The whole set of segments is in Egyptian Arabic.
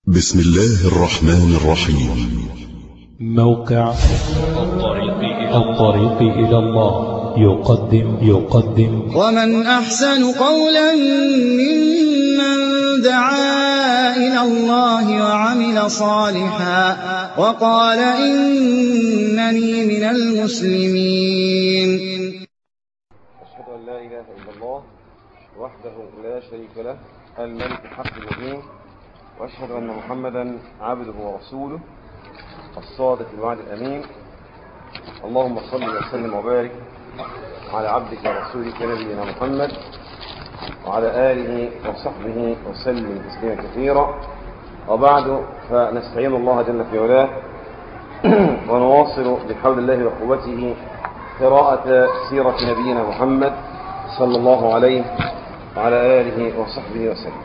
بسم الله الرحمن الرحيم موقع الطريق إلى الله يقدم يقدم ومن أحسن قولا ممن دعا إلى الله وعمل صالحا وقال إنني من المسلمين أشهد أن لا إله إلا الله وحده لا شريك له الملك الحق المبين وأشهد أن محمدا عبده ورسوله الصادق الوعد الأمين اللهم صل وسلم وبارك على عبدك ورسولك نبينا محمد وعلى آله وصحبه وسلم تسليما كثيرا وبعد فنستعين الله جل في علاه ونواصل بحول الله وقوته قراءة سيرة نبينا محمد صلى الله عليه وعلى آله وصحبه وسلم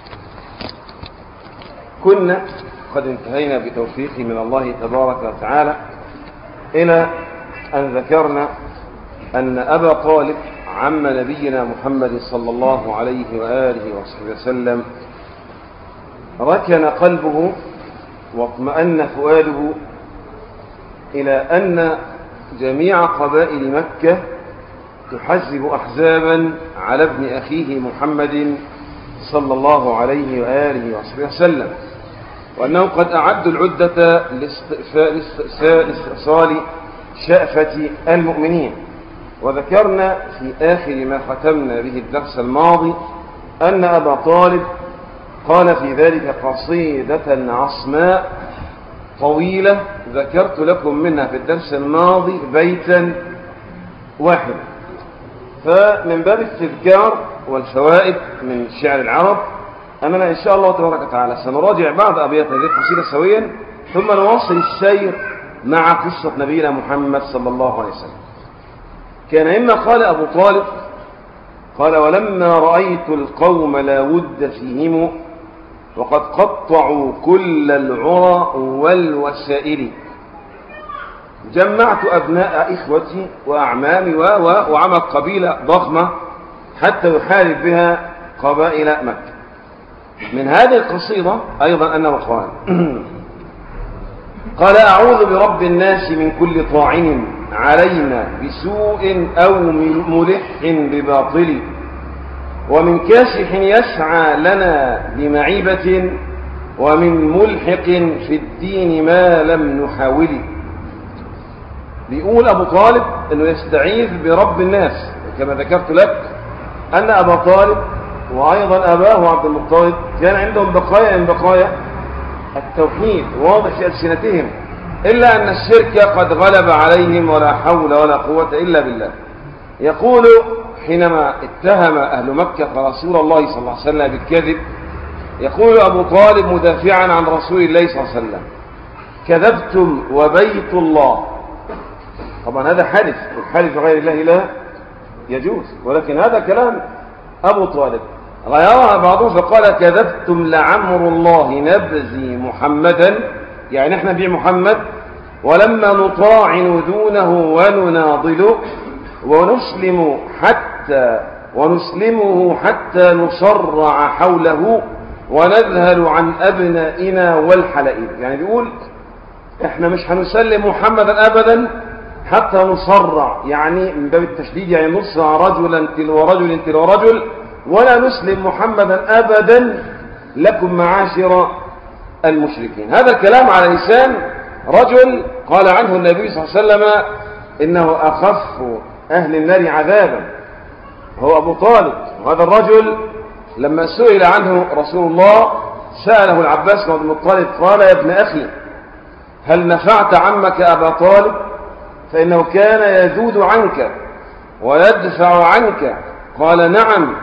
كنا قد انتهينا بتوفيق من الله تبارك وتعالى إلى أن ذكرنا أن أبا طالب عم نبينا محمد صلى الله عليه وآله وصحبه وسلم ركن قلبه واطمأن فؤاده إلى أن جميع قبائل مكة تحزب أحزابا على ابن أخيه محمد صلى الله عليه وآله وصحبه وسلم وأنهم قد أعدوا العدة لاستئصال شأفة المؤمنين وذكرنا في آخر ما ختمنا به الدرس الماضي أن أبا طالب قال في ذلك قصيدة عصماء طويلة ذكرت لكم منها في الدرس الماضي بيتا واحدا فمن باب التذكار والفوائد من شعر العرب أننا إن شاء الله تبارك وتعالى سنراجع بعض أبيات هذه القصيدة سويا ثم نواصل السير مع قصة نبينا محمد صلى الله عليه وسلم كان إما قال أبو طالب قال ولما رأيت القوم لا ود فيهم وقد قطعوا كل العرى والوسائل جمعت أبناء إخوتي وأعمامي و و وعمل قبيلة ضخمة حتى يحارب بها قبائل مكة من هذه القصيدة أيضا أنه قال قال أعوذ برب الناس من كل طاعن علينا بسوء أو ملح بباطل ومن كاسح يسعى لنا بمعيبة ومن ملحق في الدين ما لم نحاول بيقول أبو طالب أنه يستعيذ برب الناس كما ذكرت لك أن أبا طالب وأيضا أباه عبد المطلب كان عندهم بقايا من بقايا التوحيد واضح في ألسنتهم إلا أن الشرك قد غلب عليهم ولا حول ولا قوة إلا بالله يقول حينما اتهم أهل مكة رسول الله صلى الله عليه وسلم بالكذب يقول أبو طالب مدافعا عن رسول الله صلى الله عليه وسلم كذبتم وبيت الله طبعا هذا حلف الحلف غير الله لا يجوز ولكن هذا كلام أبو طالب غيرها بعضهم فقال كذبتم لعمر الله نبذي محمدا يعني احنا نبيع محمد ولما نطاعن دونه ونناضل ونسلم حتى ونسلمه حتى نصرع حوله ونذهل عن أبنائنا والحلائب يعني بيقول احنا مش هنسلم محمدا أبدا حتى نصرع يعني من باب التشديد يعني نصرع رجلا تلو رجل تلو رجل ولا نسلم محمدا أبدا لكم معاشر المشركين هذا الكلام على لسان رجل قال عنه النبي صلى الله عليه وسلم إنه أخف أهل النار عذابا هو أبو طالب وهذا الرجل لما سئل عنه رسول الله سأله العباس بن المطلب قال يا ابن أخي هل نفعت عمك أبا طالب فإنه كان يذود عنك ويدفع عنك قال نعم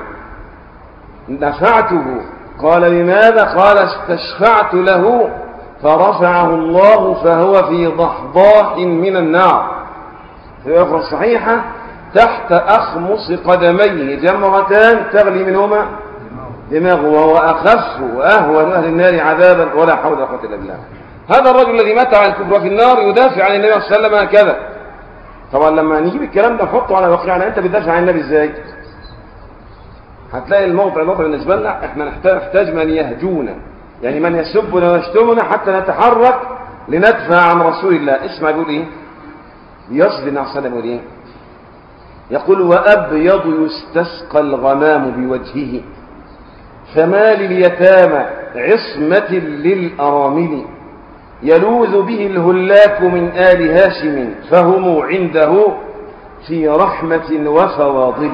نفعته قال لماذا قال استشفعت له فرفعه الله فهو في ضحضاح من النار في الأخرى الصحيحة تحت أخمص قدميه جمرتان تغلي منهما دماغه وهو أخف وأهون أهل النار عذابا ولا حول ولا قوة إلا بالله هذا الرجل الذي مات على الكفر في النار يدافع عن النبي صلى الله عليه وسلم هكذا طبعا لما نجيب الكلام ده نحطه على واقعنا انت بتدافع عن النبي ازاي هتلاقي الموضع الوضع بالنسبه لنا احنا نحتاج, نحتاج من يهجونا يعني من يسبنا ويشتمنا حتى نتحرك لندفع عن رسول الله اسمع يقول ايه يصل النبي صلى الله عليه وسلم يقول ايه يقول وأبيض يستسقى الغمام بوجهه فما لليتامى عصمة للأرامل يلوذ به الهلاك من آل هاشم فهم عنده في رحمة وفواضل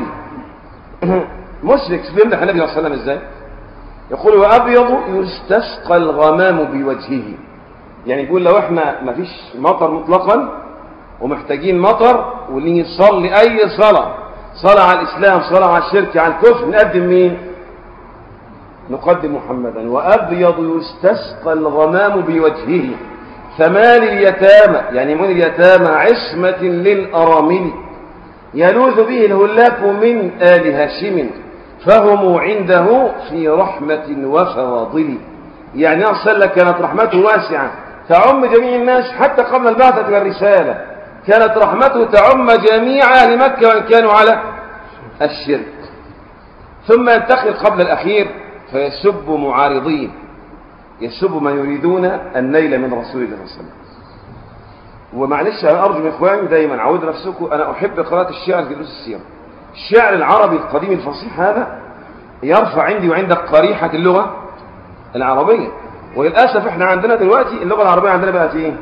مشرك بيمدح النبي صلى الله عليه وسلم ازاي يقول وأبيض يستسقى الغمام بوجهه يعني يقول لو احنا ما فيش مطر مطلقا ومحتاجين مطر ونيجي نصلي اي صلاة صلاة على الاسلام صلاة على الشرك على الكفر نقدم مين نقدم محمدا وأبيض يستسقى الغمام بوجهه فما لليتامى يعني من اليتامى عصمة للأرامل يلوذ به الهلاك من آل هاشم فهم عنده في رحمة وفواضل يعني أرسل كانت رحمته واسعة تعم جميع الناس حتى قبل البعثة والرسالة كانت رحمته تعم جميع أهل مكة وإن كانوا على الشرك ثم ينتقل قبل الأخير فيسب معارضين يسب من يريدون النيل من رسول الله صلى الله عليه وسلم ومعلش انا ارجو من اخواني دايما عودوا نفسكم انا احب قراءه الشعر في دروس السيره الشعر العربي القديم الفصيح هذا يرفع عندي وعندك قريحه اللغه العربيه وللاسف احنا عندنا دلوقتي اللغه العربيه عندنا بقت ايه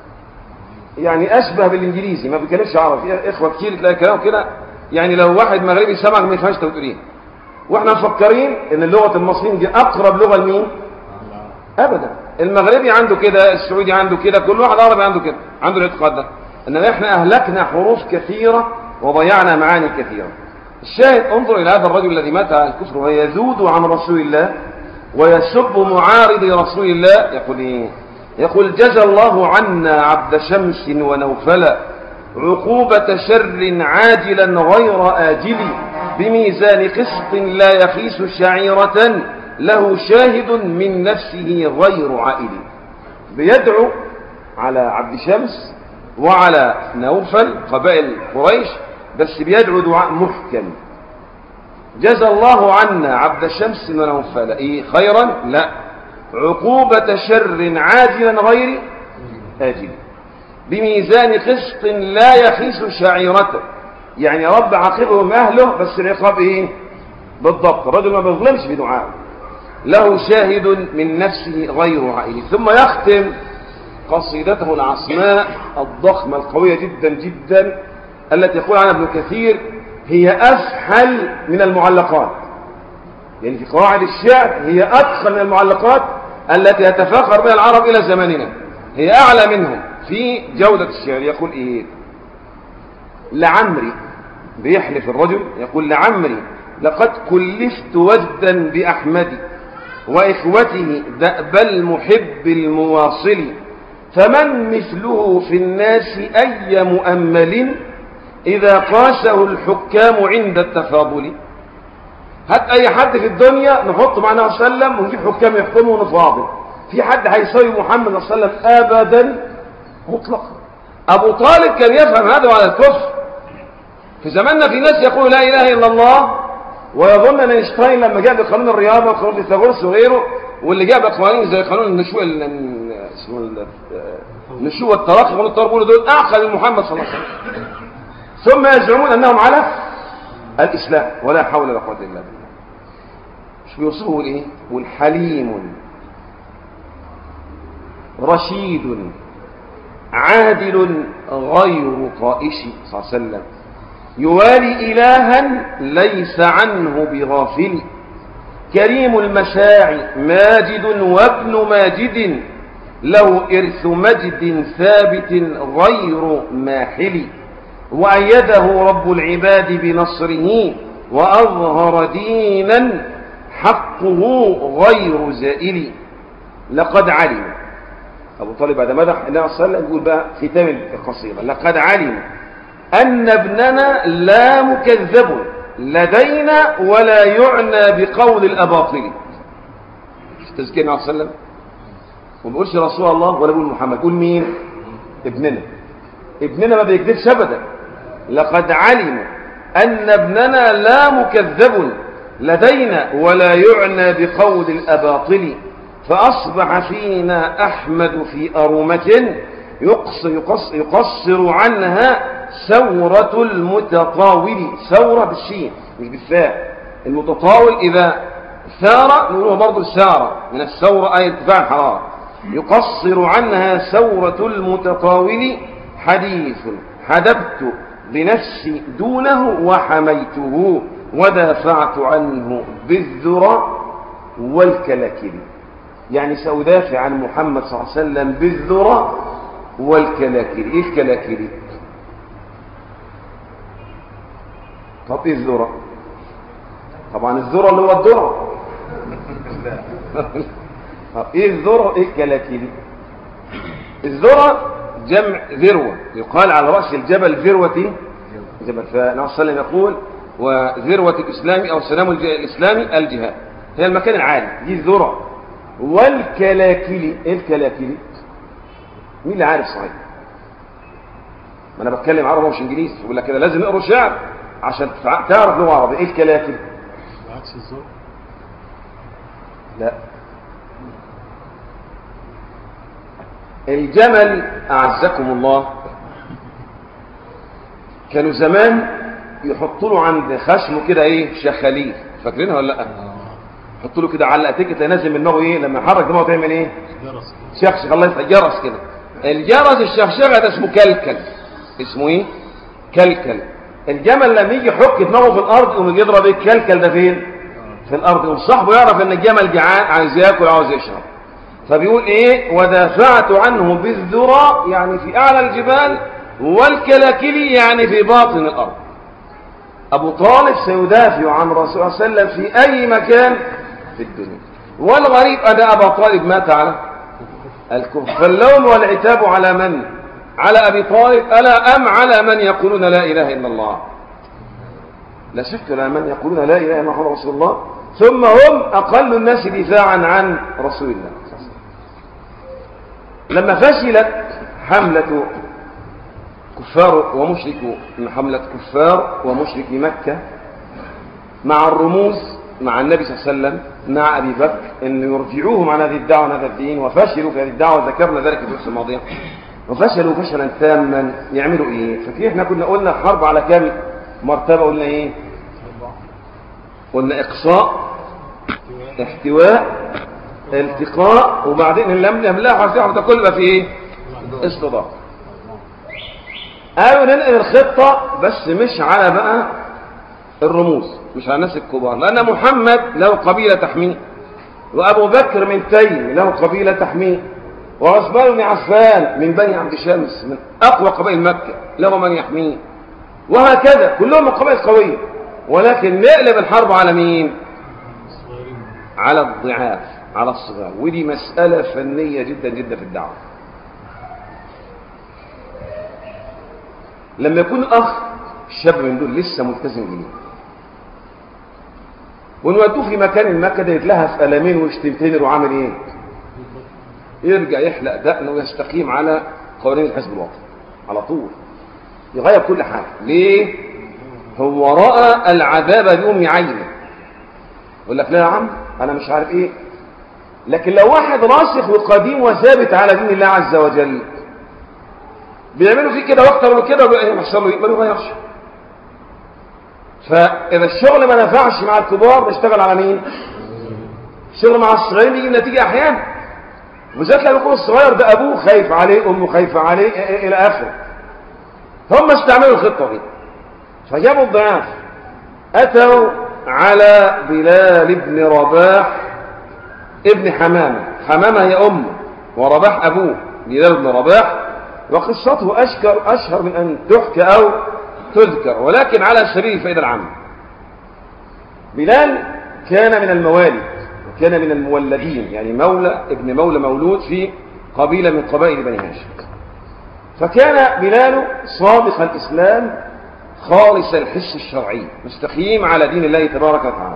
يعني اشبه بالانجليزي ما بيتكلمش عربي اخوه كتير تلاقي كلام كده يعني لو واحد مغربي سمعك ما يفهمش انت بتقول ايه واحنا مفكرين ان لغه المصريين دي اقرب لغه لمين ابدا المغربي عنده كده السعودي عنده كده كل واحد عربي عنده كده عنده الاعتقاد ده انما احنا اهلكنا حروف كثيره وضيعنا معاني كثيره الشاهد انظر الى هذا الرجل الذي مات على الكفر ويذود عن رسول الله ويسب معارض رسول الله يقول ايه يقول جزى الله عنا عبد شمس ونوفلا عقوبة شر عاجلا غير آجل بميزان قسط لا يخيس شعيرة له شاهد من نفسه غير عائل بيدعو على عبد شمس وعلى نوفل قبائل قريش بس بيدعو دعاء محكم جزى الله عنا عبد شمس ونوفل إيه خيرا لا عقوبة شر عاجلا غير آجل بميزان قسط لا يخيس شعيرته يعني رب عاقبهم أهله بس العقاب إيه بالضبط الرجل ما بيظلمش بدعاء له شاهد من نفسه غير عائل ثم يختم قصيدته العصماء الضخمة القوية جدا جدا التي يقول عنها ابن كثير هي أفحل من المعلقات يعني في قواعد الشعر هي أدخل من المعلقات التي يتفاخر بها العرب إلى زماننا هي أعلى منهم في جودة الشعر يقول إيه لعمري بيحلف الرجل يقول لعمري لقد كلفت وجدا بأحمد وإخوته دأب المحب المواصل فمن مثله في الناس أي مؤمل إذا قاسه الحكام عند التفاضل هات أي حد في الدنيا نحط معنا صلى الله عليه وسلم ونجيب حكام يحكموا ونفاضل في حد هيساوي محمد صلى الله عليه وسلم أبدا مطلقا أبو طالب كان يفهم هذا على الكفر في زماننا في ناس يقول لا إله إلا الله ويظن ان اينشتاين لما جاء بقانون الرياضه وقانون فيثاغورس وغيره واللي جاء بقوانين زي قانون النشوء اسمه النشوء والتراخي قانون التراخي بيقولوا دول اعقل من محمد صلى الله عليه وسلم ثم يزعمون انهم على الاسلام ولا حول ولا قوه الا بالله مش بيوصفه ايه يقول حليم رشيد عادل غير طائش صلى الله عليه وسلم يوالي إلها ليس عنه بغافل كريم المساعي ماجد وابن ماجد له إرث مجد ثابت غير ماحل وأيده رب العباد بنصره وأظهر دينا حقه غير زائل لقد علم أبو طالب بعد مدح النبي صلى الله عليه وسلم يقول بقى ختام القصيدة لقد علم أن ابننا لا مكذب لدينا ولا يعنى بقول الأباطل تذكير عليه وسلم وما بيقولش رسول الله ولا بيقول محمد قول مين ابننا ابننا ما بيكذبش ابدا لقد علموا أن ابننا لا مكذب لدينا ولا يعنى بقول الأباطل فأصبح فينا أحمد في أرومة يقص يقص يقصر عنها ثورة المتطاول ثورة بالشين مش بالفاء المتطاول إذا ثار نقوله برضه السارة من الثورة أي ارتفاع الحرارة يقصر عنها ثورة المتطاول حديث حدبت بنفسي دونه وحميته ودافعت عنه بالذرى والكلاكل يعني سأدافع عن محمد صلى الله عليه وسلم بالذرى والكلاكل ايه الكلاكل طب ايه الذرة طبعا الذرة اللي هو الذرة طب ايه الذرة ايه الكلاكل الذرة جمع ذروة يقال على رأس الجبل ذروة جبل فالنبي صلى الله عليه وسلم يقول وذروة الإسلام أو السلام الإسلامي الجهاد هي المكان العالي دي الذرة والكلاكلي ايه الكلاكلي مين اللي عارف صحيح ما انا بتكلم عربي مش انجليزي يقول لك كده لازم نقرا شعر عشان تعرف لغه عربيه ايه الكلاكلي عكس الزور لا الجمل أعزكم الله كانوا زمان يحطوا له عند خشمه كده ايه شخاليل فاكرينها ولا لا يحطوا له كده علقتين كده نازل من دماغه ايه لما يحرك دماغه تعمل ايه جرس شخشخ الله يفتح جرس كده الجرس الشخشخه ده اسمه كلكل اسمه ايه كلكل الجمل لما يجي يحك دماغه في الارض يقوم يجي يضرب ايه الكلكل ده فين في الارض يقوم صاحبه يعرف ان الجمل جعان عايز ياكل عاوز يشرب فبيقول ايه ودافعت عنه بالذرى يعني في اعلى الجبال والكلاكل يعني في باطن الارض ابو طالب سيدافع عن رسول الله صلى الله عليه وسلم في اي مكان في الدنيا والغريب ان ابا طالب مات على الكفر فاللوم والعتاب على من على ابي طالب الا ام على من يقولون لا اله الا الله لا شك على من يقولون لا اله الا الله رسول الله ثم هم اقل الناس دفاعا عن رسول الله لما فشلت حملة كفار ومشرك حملة كفار ومشرك مكة مع الرموز مع النبي صلى الله عليه وسلم مع أبي بكر أن يرجعوهم عن هذه الدعوة عن هذا الدين وفشلوا في هذه الدعوة ذكرنا ذلك في الدروس الماضية وفشلوا فشلا تاما يعملوا ايه فكيف احنا كنا قلنا حرب على كام مرتبة قلنا ايه قلنا اقصاء احتواء التقاء وبعدين لم يملاها هتعرف ده كله في ايه استضافه قالوا ننقل الخطة بس مش على بقى الرموز مش على الناس الكبار لأن محمد له قبيلة تحميه وأبو بكر من تيم له قبيلة تحميه وعثمان بن عفان من بني عبد شمس من أقوى قبائل مكة له من يحميه وهكذا كلهم قبائل قوية ولكن نقلب الحرب على مين على الضعاف على الصغار ودي مسألة فنية جدا جدا في الدعوة لما يكون أخ شاب من دول لسه ملتزم جديد ونودوه في مكان ما كده يتلهف قلمين ويشتمتين وعامل ايه يرجع يحلق دقنه ويستقيم على قوانين الحزب الوطني على طول يغير كل حاجه ليه هو راى العذاب بيوم عينه يقول لك لا يا عم انا مش عارف ايه لكن لو واحد راسخ وقديم وثابت على دين الله عز وجل بيعملوا فيه كده واكتر من كده وبقى يحصل له ايه ما يغيرش فاذا الشغل ما نفعش مع الكبار بيشتغل على مين الشغل مع الصغيرين بيجي نتيجه احيانا وبالذات لما يكون الصغير ده ابوه خايف عليه امه خايفه عليه الى اخره هم استعملوا الخطه دي فجابوا الضعاف اتوا على بلال بن رباح ابن حمامه حمامه هي امه ورباح ابوه بلال بن رباح وقصته أشكر أشهر من أن تحكى أو تذكر ولكن على سبيل الفائدة العامة بلال كان من الموالد وكان من المولدين يعني مولى ابن مولى مولود في قبيلة من قبائل بني هاشم فكان بلال صادق الإسلام خالص الحس الشرعي مستقيم على دين الله تبارك وتعالى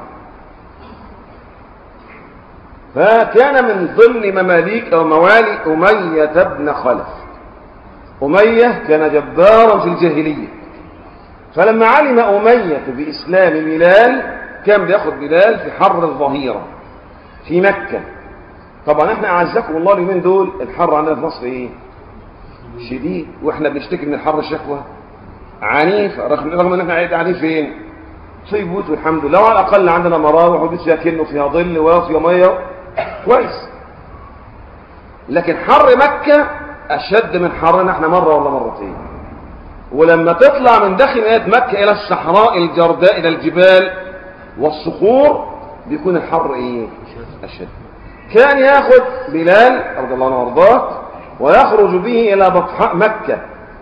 فكان من ضمن مماليك أو موالي أمية بن خلف أمية كان جبارا في الجاهلية فلما علم أمية بإسلام بلال كان بياخد بلال في حر الظهيرة في مكة طبعا احنا اعزكم الله اليومين دول الحر عندنا في مصر ايه شديد واحنا بنشتكي من الحر الشكوى عنيف رغم رغم ان احنا قاعدين فين في بيوت والحمد لله وعلى الاقل عندنا مراوح وبيت فيها كن وفيها ظل وفيها ميه كويس لكن حر مكه اشد من حرنا احنا مره ولا مرتين ولما تطلع من داخل مدينه مكه الى الصحراء الجرداء الى الجبال والصخور بيكون الحر ايه اشد كان ياخذ بلال رضي الله عنه وارضاه ويخرج به الى بطحاء مكه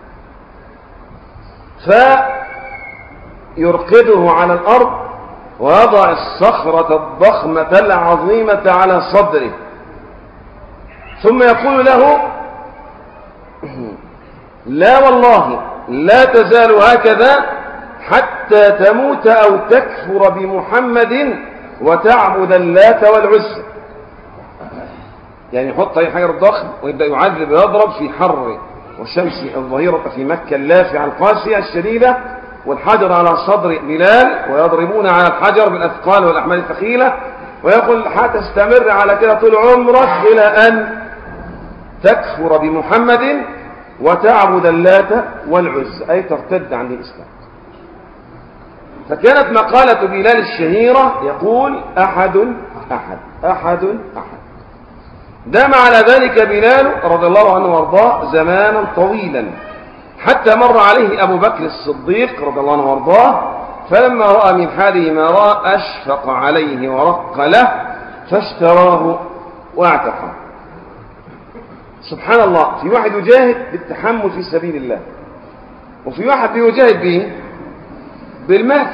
فيرقده على الارض ويضع الصخره الضخمه العظيمه على صدره ثم يقول له لا والله لا تزال هكذا حتى تموت أو تكفر بمحمد وتعبد اللات والعزى يعني يحط أي حجر ضخم ويبدأ يعذب ويضرب في حر والشمس الظهيرة في مكة اللافعة القاسية الشديدة والحجر على صدر بلال ويضربون على الحجر بالأثقال والأحمال الثقيلة ويقول حتستمر على كده طول عمرك إلى أن تكفر بمحمد وتعبد اللات والعزى أي ترتد عن الإسلام فكانت مقالة بلال الشهيرة يقول أحد أحد أحد أحد دام على ذلك بلال رضي الله عنه وارضاه زمانا طويلا حتى مر عليه أبو بكر الصديق رضي الله عنه وارضاه فلما رأى من حاله ما رأى أشفق عليه ورق له فاشتراه واعتقه سبحان الله في واحد يجاهد بالتحمل في سبيل الله وفي واحد بيجاهد به بالمال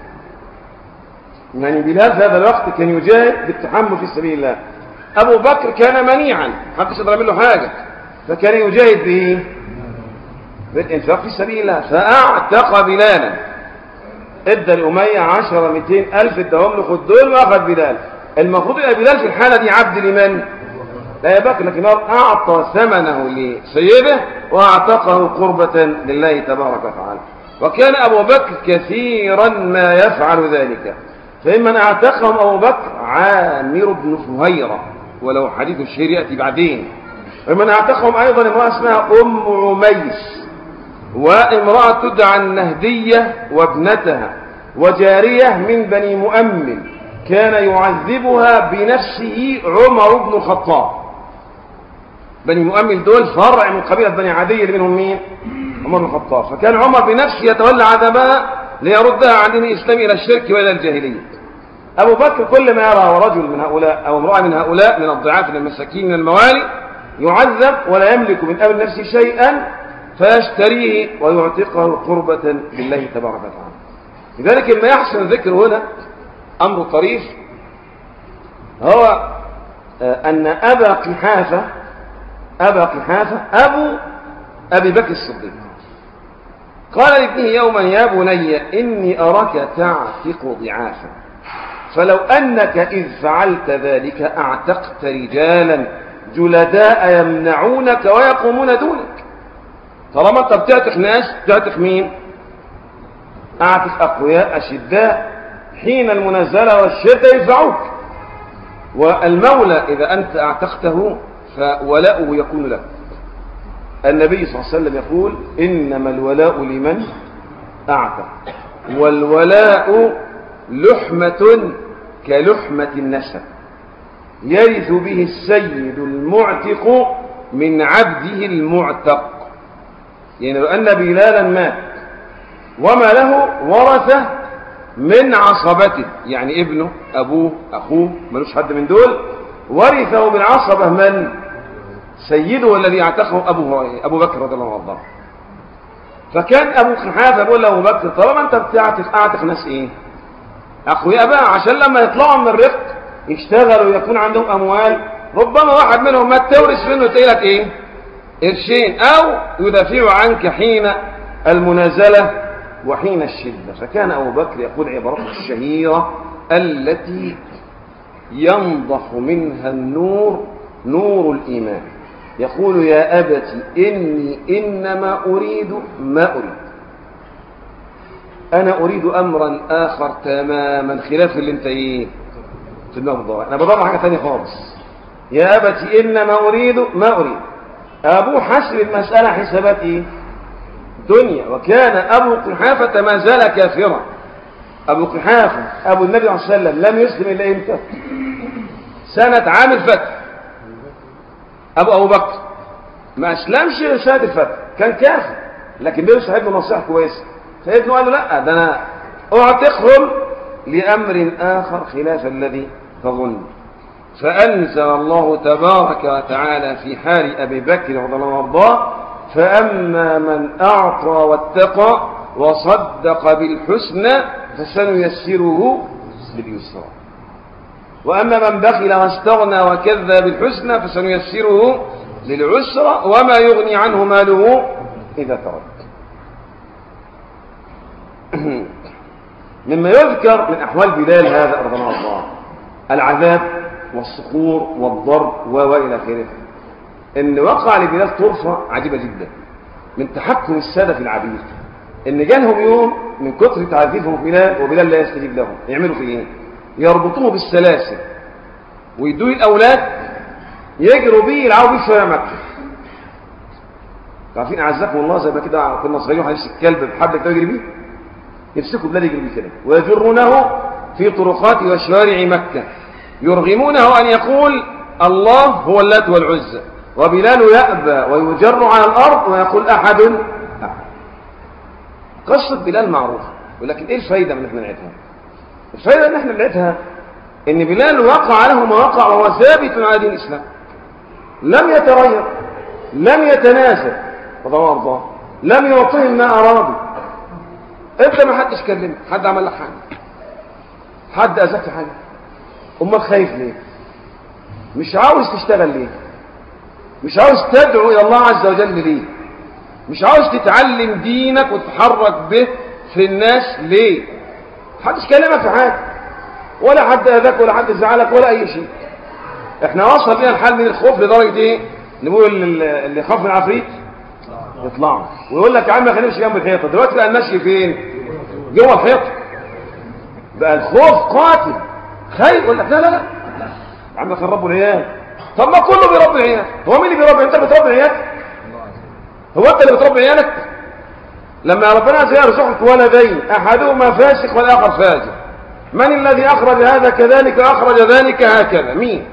يعني بلال في هذا الوقت كان يجاهد بالتحمل في سبيل الله أبو بكر كان منيعا محدش يقدر يعمل له حاجة فكان يجاهد به بالإنفاق في سبيل الله فأعتق بلالا ادى لأمية عشرة مئتين ألف اداهم له خد دول وأخذ بلال المفروض يبقى بلال في الحالة دي عبد لمن؟ لا يبقى لكن أعطى ثمنه لسيده وأعتقه قربة لله تبارك وتعالى وكان أبو بكر كثيرا ما يفعل ذلك فإما اعتقهم أبو بكر عامر بن فهيرة ولو حديث الشهير يأتي بعدين ومن اعتقهم أيضا امرأة اسمها أم عميس وامرأة تدعى النهدية وابنتها وجارية من بني مؤمن كان يعذبها بنفسه عمر بن الخطاب بني مؤمل دول فرع من قبيلة بني عدي اللي منهم مين عمر بن الخطاب فكان عمر بنفسه يتولى عذابها ليردها عن دين الإسلام إلى الشرك وإلى الجاهلية أبو بكر كل ما يرى رجل من هؤلاء أو امرأة من هؤلاء من الضعاف من المساكين من الموالي يعذب ولا يملك من أمر نفسه شيئا فيشتريه ويعتقه قربة لله تبارك وتعالى لذلك ما يحسن الذكر هنا أمر طريف هو أن أبا قحافة أبا قحافة أبو أبي بكر الصديق قال لابنه يوما يا بني إني أراك تعتق ضعافا فلو أنك إذ فعلت ذلك أعتقت رجالا جلداء يمنعونك ويقومون دونك طالما أنت بتعتق ناس بتعتق مين أعتق أقوياء أشداء حين المنزلة والشدة يدفعوك والمولى إذا أنت أعتقته فولاؤه يكون لك النبي صلى الله عليه وسلم يقول إنما الولاء لمن أعتق والولاء لحمة كلحمة النسب يرث به السيد المعتق من عبده المعتق يعني لو أن بلالا مات وما له ورثه من عصبته يعني ابنه أبوه أخوه ملوش حد من دول ورثه بالعصبة من سيده الذي اعتقه أبو, أبو بكر رضي الله عنه فكان أبو قحافة يقول له أبو بكر طالما أنت بتعتق أعتق ناس إيه أقوياء بقى عشان لما يطلعوا من الرق يشتغلوا ويكون عندهم أموال ربما واحد منهم ما تورث منه تقيلك إيه قرشين أو يدافع عنك حين المنازلة وحين الشدة فكان أبو بكر يقول عبارته الشهيرة التي ينضح منها النور نور الإيمان يقول يا أبت إني إنما أريد ما أريد أنا أريد أمرا آخر تماما خلاف اللي أنت إيه في دماغك بتدور أنا بدور على حاجة ثانية خالص يا أبت إنما أريد ما أريد أبوه حسب المسألة حسابات إيه دنيا وكان أبو قحافة ما زال كافرا أبو قحافة أبو النبي صلى الله عليه وسلم لم يسلم إلا إمتى سنة عام الفتح أبو أبو بكر ما أسلمش لسنة الفتح كان كافر لكن بيوسف ابنه نصيحة كويسة فابنه قال له لا ده أنا أعتقهم لأمر آخر خلاف الذي تظن فأنزل الله تبارك وتعالى في حال أبي بكر رضي الله عنه فأما من أعطى واتقى وصدق بالحسنى فسنيسره لليسرى وأما من بخل واستغنى وكذب بالحسنى فسنيسره للعسرى وما يغني عنه ماله إذا ترك مما يذكر من أحوال بلال هذا رضي الله العذاب والصخور والضرب وإلى آخره ان وقع لبلال طرفة عجيبة جدا من تحكم السادة في العبيد ان جالهم يوم من كثر تعذيبهم بلال وبلال لا يستجيب لهم يعملوا في ايه يربطوه بالسلاسل ويدوه الاولاد يجروا بيه يلعبوا بيه في شوارع مكه عارفين اعزكم الله زي ما كده كنا صغيرين هنمسك الكلب بحبل كده يجري بيه يمسكوا بلال يجري بيه كده ويجرونه في طرقات وشوارع مكه يرغمونه ان يقول الله هو اللات والعزى وبلال يأبى ويجر على الأرض ويقول أحد أحد قصة بلال معروفة ولكن إيه الفايدة من احنا نعيدها الفايدة ان احنا نعيدها ان بلال وقع له ما وقع وهو ثابت على دين الإسلام لم يتغير لم يتنازل رضي الله لم يعطيهم ما أرادوا انت ما حدش كلمك حد عمل لك حاجة حد أذاك في حاجة امك خايف ليه مش عاوز تشتغل ليه مش عاوز تدعو إلى الله عز وجل ليه مش عاوز تتعلم دينك وتتحرك به في الناس ليه محدش كلمك في حاجة ولا حد أذاك ولا حد زعلك ولا أي شيء احنا وصل بينا الحال من الخوف لدرجة ايه نقول اللي خاف من العفريت يطلعوا ويقول لك يا عم خلينا نمشي جنب الحيطة دلوقتي بقى المشي فين جوه الحيطة بقى الخوف قاتل خايف يقول لك لا لا لا يا عم خربوا العيال طب ما كله بيربي عيال هو مين اللي بيربي انت بتربي عيال هو انت اللي بتربي عيالك لما ربنا سيرزقك ولدين احدهما فاسق والاخر فاجر من الذي اخرج هذا كذلك واخرج ذلك هكذا مين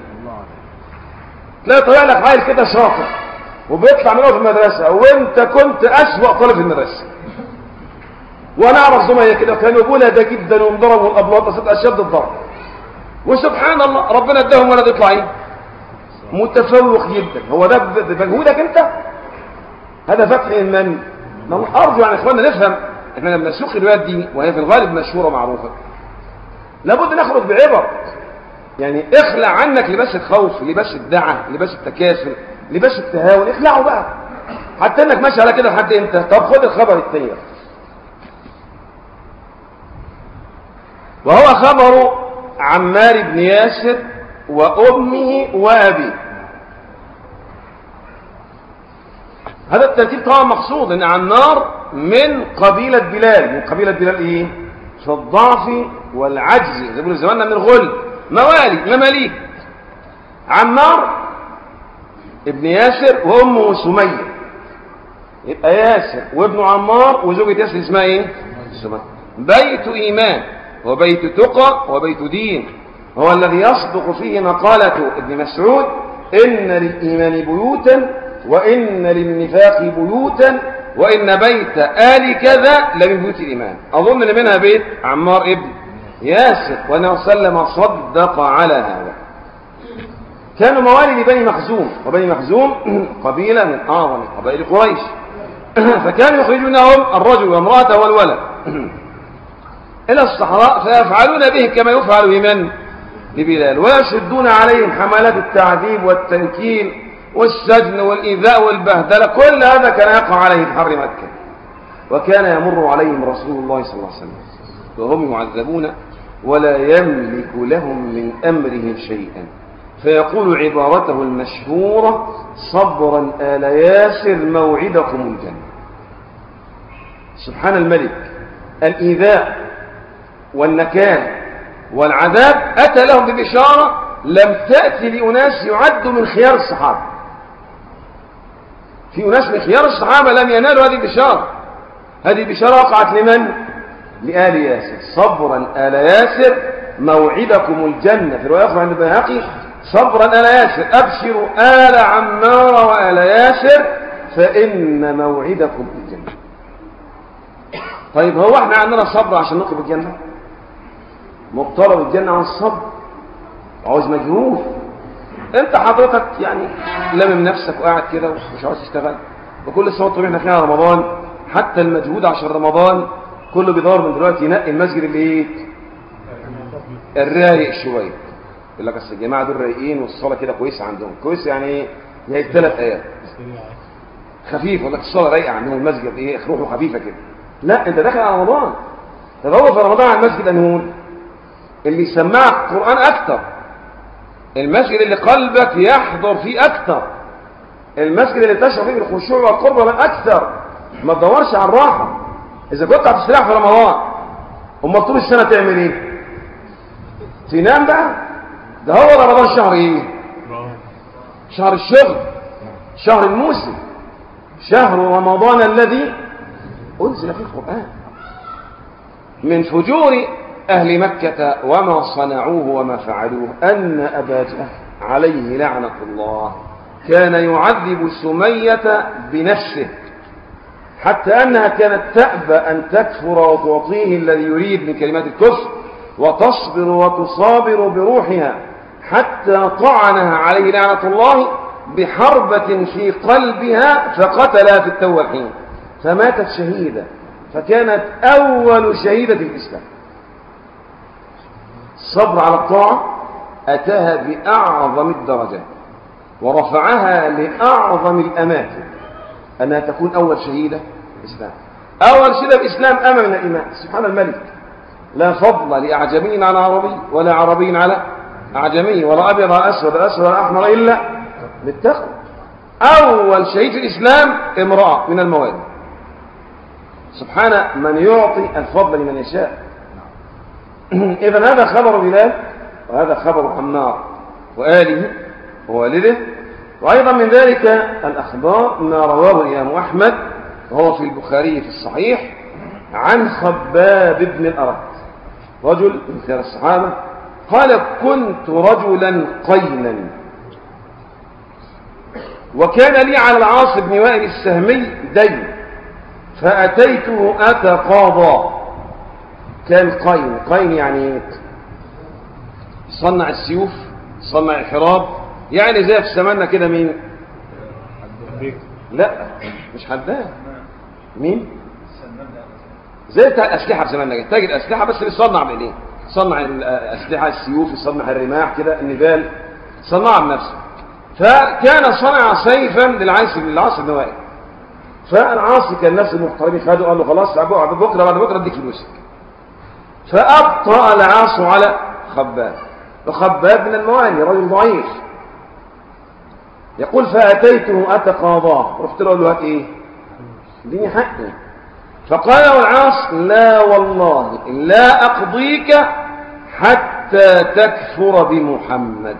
تلاقي طلع لك عيل كده شاطر وبيطلع من في المدرسه وانت كنت اسوا طالب في المدرسه وانا اعرف زملاء كده كانوا يقولها ده جدا وانضربوا الابلاط بس اشد الضرب وسبحان الله ربنا اداهم ولد يطلع ايه متفوق جدا هو ده بمجهودك انت هذا فتح من من ارجو يعني اخواننا نفهم احنا لما نسوق الروايات دي وهي في الغالب مشهوره معروفه لابد نخرج بعبر يعني اخلع عنك لباس الخوف لباس الدعة لباس التكاسل لباس التهاون اخلعه بقى حتى انك ماشي على كده لحد امتى طب خد الخبر التاني وهو خبر عمار بن ياسر وأمه وأبيه هذا الترتيب طبعا مقصود ان عمار من قبيلة بلال من قبيلة بلال ايه في الضعف والعجز زي بيقولوا زماننا من الغل موالي مماليك عمار ابن ياسر وامه سمية يبقى ياسر وابنه عمار وزوجة ياسر اسمها ايه سمية بيت ايمان وبيت تقى وبيت دين هو الذي يصدق فيه مقالة ابن مسعود إن للإيمان بيوتا وإن للنفاق بيوتا وإن بيت آل كذا لمن بيوت الإيمان أظن أن منها بيت عمار ابن ياسر وأنه سلم صدق على هذا كانوا موالي لبني مخزوم وبني مخزوم قبيلة من أعظم قبائل قريش فكانوا يخرجونهم الرجل وامرأته والولد إلى الصحراء فيفعلون به كما يفعل بمن ببلال ويشدون عليهم حملات التعذيب والتنكيل والسجن والإيذاء والبهدلة كل هذا كان يقع عليه في حر مكة وكان يمر عليهم رسول الله صلى الله عليه وسلم وهم يعذبون ولا يملك لهم من أمرهم شيئا فيقول عبارته المشهورة صبرا آل ياسر موعدكم الجنة سبحان الملك الإيذاء والنكال والعذاب أتى لهم ببشارة لم تأتي لأناس يعدوا من خيار الصحابة في أناس من خيار الصحابة لم ينالوا هذه البشارة هذه البشارة وقعت لمن؟ لآل ياسر صبرا آل ياسر موعدكم الجنة في رواية أخرى عند البيهقي صبرا آل ياسر أبشروا آل عمار وآل ياسر فإن موعدكم الجنة طيب هو احنا عندنا صبر عشان نطلب الجنة مطلب الجنة عن الصبر عاوز مجهود انت حضرتك يعني لمم نفسك وقاعد كده ومش عاوز تشتغل وكل سنه طبعا احنا فيها رمضان حتى المجهود عشان رمضان كله بيدور من دلوقتي ينقي المسجد اللي ايه الرايق شويه يقول لك اصل الجماعه دول رايقين والصلاه كده كويسه عندهم كويس يعني ايه زي الثلاث ايات خفيف يقول لك الصلاه رايقه عندهم المسجد ايه روحه خفيفه كده لا انت داخل على رمضان تدور في رمضان على المسجد انهون اللي يسمعك قران اكتر المسجد اللي قلبك يحضر فيه أكثر المسجد اللي تشعر فيه بالخشوع والقرب من أكثر ما تدورش على الراحة إذا كنت هتستريح في رمضان أما طول السنة تعمل إيه؟ تنام بقى ده هو رمضان شهر إيه؟ شهر الشغل شهر الموسم شهر رمضان الذي أنزل فيه القرآن من فجور أهل مكة وما صنعوه وما فعلوه أن أبا جهل عليه لعنة الله كان يعذب سمية بنفسه حتى أنها كانت تأبى أن تكفر وتعطيه الذي يريد من كلمات الكفر وتصبر وتصابر بروحها حتى طعنها عليه لعنة الله بحربة في قلبها فقتلها في التوحين فماتت شهيدة فكانت أول شهيدة في الإسلام الصبر على الطاعة أتاها بأعظم الدرجات ورفعها لأعظم الأماكن أنها تكون أول شهيدة في الإسلام أول شهيدة في الإسلام أمام من الإيمان سبحان الملك لا فضل لأعجمي على عربي ولا عربي على أعجمي ولا أبيض على أسود أسود على أحمر إلا بالتقوى أول شهيد في الإسلام امرأة من الموالي سبحان من يعطي الفضل لمن يشاء إذا هذا خبر بلال وهذا خبر عمار وآله ووالده وأيضا من ذلك الأخبار ما رواه الإمام أحمد وهو في البخاري في الصحيح عن خباب بن الأرد رجل من خير الصحابة قال كنت رجلا قينا وكان لي على العاص بن وائل السهمي دين فأتيته أتقاضى كان قين قين يعني صنع السيوف صنع الحراب يعني زي في زماننا كده مين لا مش حداد مين زي بتاع الأسلحة في زماننا كده تاجر أسلحة بس بيصنع بإيديه صنع الأسلحة السيوف يصنع الرماح كده النبال صنعها بنفسه فكان صنع سيفا للعاصي للعاص بن وائل فالعاصي كان نفس المحترم خده قال له خلاص بكره بعد بكره اديك فلوسك فأبطأ العاص على خباب وخباب من الموالي رجل ضعيف يقول فأتيته أتقاضاه رحت له قال له هات إيه اديني حقي فقال له العاص لا والله لا أقضيك حتى تكفر بمحمد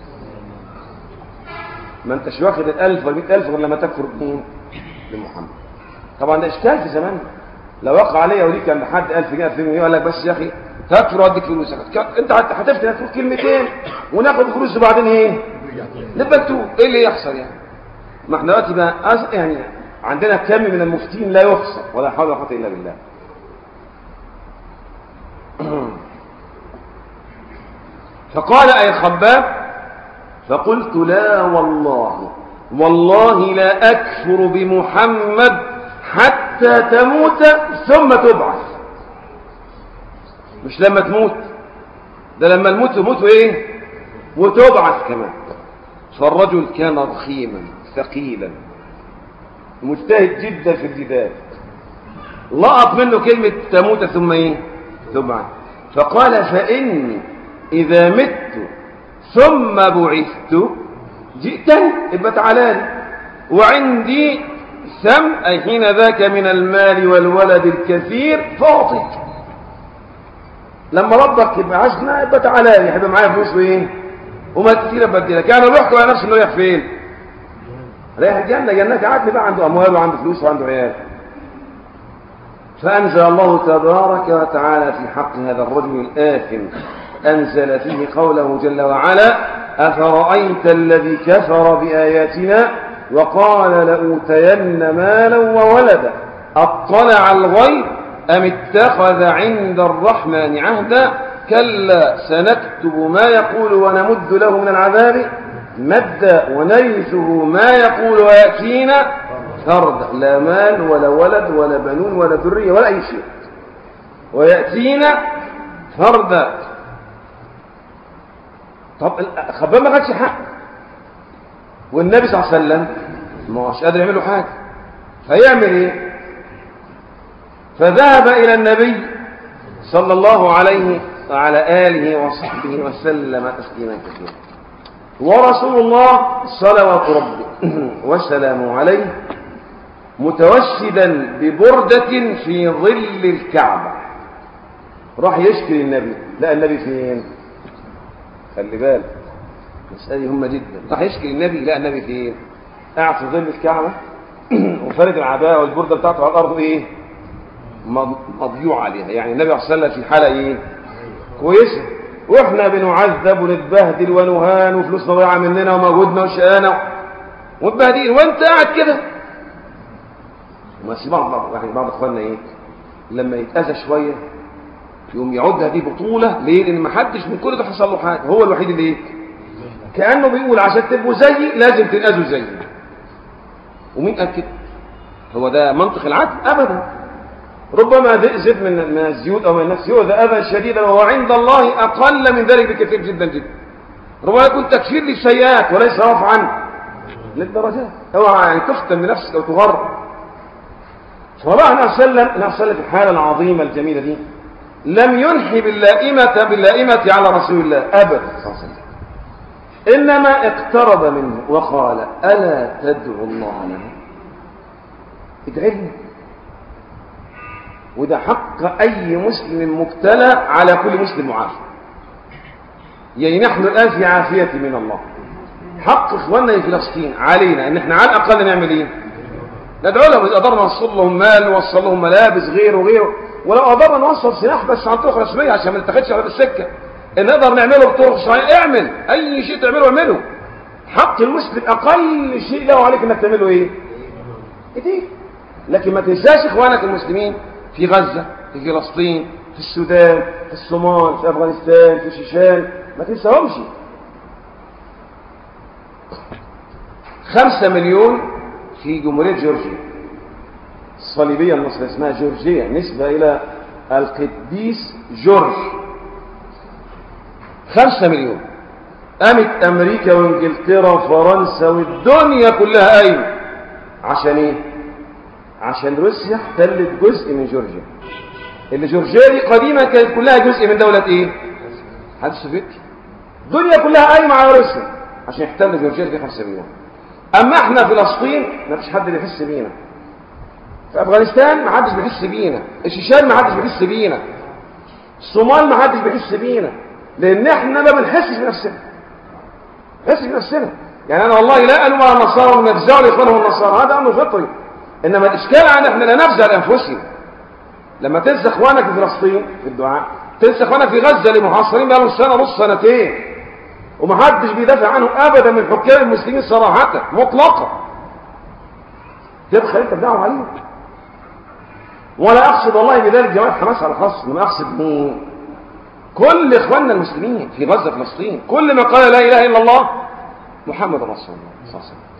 ما انتش واخد الألف والمئة ألف غير لما تكفر بمين بمحمد طبعا ده إشكال في زماننا لو وقع عليا وليك كان لحد 1000 جنيه 2000 جنيه يقول لك بس يا اخي تكفر واديك فلوسك انت هتفتي هتقول كلمتين وناخد فلوس وبعدين ايه نبقى نتوب ايه اللي يحصل يعني ما احنا دلوقتي بقى يعني عندنا كم من المفتين لا يحصى ولا حول ولا قوه الا بالله فقال اي خباب فقلت لا والله والله لا اكفر بمحمد حتى تموت ثم تبعث مش لما تموت ده لما الموت تموت وايه وتبعث كمان فالرجل كان رخيما ثقيلا مجتهد جدا في الجدال لقط منه كلمة تموت ثم ايه تبعث فقال فإني إذا مت ثم بعثت جئتني يبقى تعالى وعندي ثم أي حين ذاك من المال والولد الكثير فأعطيك لما ربك يبقى عشنا يبقى تعالى لي هيبقى معايا فلوس وايه وما كتير بديلك يعني لو بيحكوا على نفسه انه رايح فين رايح الجنه جنات عادي بقى عنده اموال وعنده فلوس وعنده عيال فانزل الله تبارك وتعالى في حق هذا الرجل الاثم انزل فيه قوله جل وعلا افرايت الذي كفر باياتنا وقال لاوتين مالا وولدا اطلع الغيب ام اتخذ عند الرحمن عهدا كلا سنكتب ما يقول ونمد له من العذاب مدا ونرثه ما يقول ويأتينا فردا لا مال ولا ولد ولا بنون ولا ذرية ولا أي شيء ويأتينا فردا طب خباب ما خدش حق والنبي صلى الله عليه وسلم ما هوش قادر يعمل له حاجة فيعمل ايه فذهب إلى النبي صلى الله عليه وعلى آله وصحبه وسلم تسليما كثيرا ورسول الله صلوات ربه وسلامه عليه متوشدا ببردة في ظل الكعبة راح يشكي النبي لا النبي فين خلي بالك مسألة مهمة جدا راح يشكي النبي لا النبي فين قاعد في ظل الكعبة وفرد العباءة والبردة بتاعته على الأرض إيه مضيوع عليها يعني النبي صلى الله عليه وسلم في حالة إيه كويسة واحنا بنعذب ونتبهدل ونهان وفلوسنا ضايعه مننا ومجهودنا وشقانا ومتبهدلين وانت قاعد كده بس بعض يعني بعض اخواننا ايه لما يتاذى شويه يقوم يعدها دي بطوله ليه؟ لان ما حدش من كل ده حصل له حاجه هو الوحيد اللي ايه؟ كانه بيقول عشان تبقوا زيي لازم تنأذوا زيي ومين قال كده؟ هو ده منطق العدل؟ ابدا ربما زد من من الزيوت او من النفس يؤذى اذى شديدا وهو عند الله اقل من ذلك بكثير جدا جدا ربما يكون تكفير للسيئات وليس رفعا للدرجات اوعى يعني تختم بنفسك او تغر فالله عليه وسلم عليه وسلم في الحاله العظيمه الجميله دي لم ينحي باللائمه باللائمه على رسول الله ابدا صلى الله عليه وسلم انما اقترب منه وقال الا تدعو الله لنا ادعي لي وده حق أي مسلم مبتلى على كل مسلم معافى يعني نحن الآن في عافية من الله حق إخواننا في فلسطين علينا إن إحنا على الأقل نعمل إيه ندعو لهم إذا قدرنا نوصل لهم مال نوصل لهم ملابس غيره وغيره ولو قدرنا نوصل سلاح بس عن طرق رسمية عشان ما نتخذش على السكة إن نقدر نعمله بطرق شرعية اعمل أي شيء تعمله اعمله حق المسلم أقل شيء له عليك إنك تعمله إيه؟ إيه لكن ما تنساش إخوانك المسلمين في غزة في فلسطين في السودان في الصومال في أفغانستان في شيشان ما تنساهمش خمسة مليون في جمهورية جورجيا الصليبية المصرية اسمها جورجيا نسبة إلى القديس جورج خمسة مليون قامت أمريكا وإنجلترا وفرنسا والدنيا كلها قايمة عشان إيه؟ عشان روسيا احتلت جزء من جورجيا اللي جورجيا دي قديما كانت كلها جزء من دولة ايه الاتحاد السوفيتي الدنيا كلها قايمة على روسيا عشان يحتل جورجيا في 5 مليون اما احنا فلسطين ما فيش حد بيحس بينا في افغانستان ما حدش بيحس بينا الشيشان ما حدش بيحس بينا الصومال ما حدش بيحس بينا لان احنا ما بنحسش بنفسنا بنحسش بنفسنا يعني انا والله لا الوم على النصارى وما يفزعوا لاخوانهم النصارى هذا امر فطري انما الاشكال عن احنا لا نفزع لانفسنا لما تنسى اخوانك في فلسطين في الدعاء تنسى اخوانك في غزه اللي محاصرين بقالهم سنه نص سنتين ومحدش بيدافع عنهم ابدا من حكام المسلمين صراحه مطلقا تبخل انت تدعوا عليهم ولا اقصد والله بذلك جماعه حماس على خاص انما اقصد مين كل اخواننا المسلمين في غزه فلسطين كل ما قال لا اله الا الله محمد رسول الله صلى الله عليه وسلم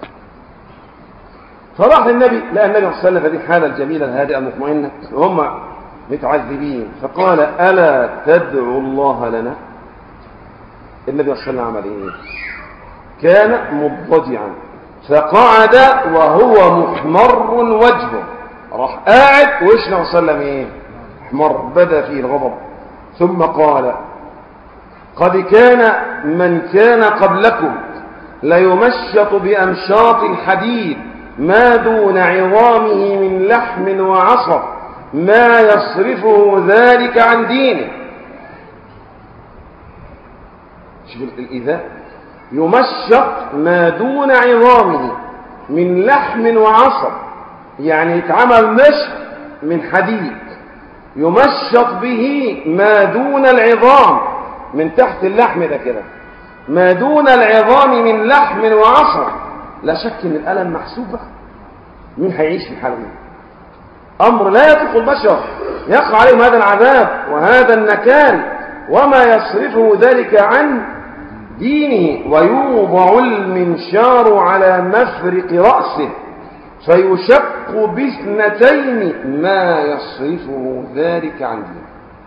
فراح النبي لقى النبي صلى الله عليه وسلم في هذه الحاله الجميله الهادئه المطمئنه وهم متعذبين فقال الا تدعو الله لنا النبي صلى الله عليه وسلم عمل ايه كان مضطجعا فقعد وهو محمر وجهه راح قاعد وش النبي صلى الله عليه وسلم ايه احمر بدا فيه الغضب ثم قال قد كان من كان قبلكم ليمشط بأمشاط الحديد ما دون عظامه من لحم وعصب ما يصرفه ذلك عن دينه شوف الإيذاء يمشط ما دون عظامه من لحم وعصب يعني يتعمل مشط من حديد يمشط به ما دون العظام من تحت اللحم ده كده ما دون العظام من لحم وعصب لا شك ان الالم محسوب بقى مين هيعيش في الحاله دي امر لا يطيق البشر يقع عليهم هذا العذاب وهذا النكال وما يصرفه ذلك عن دينه ويوضع المنشار على مفرق رأسه فيشق باثنتين ما يصرفه ذلك عن دينه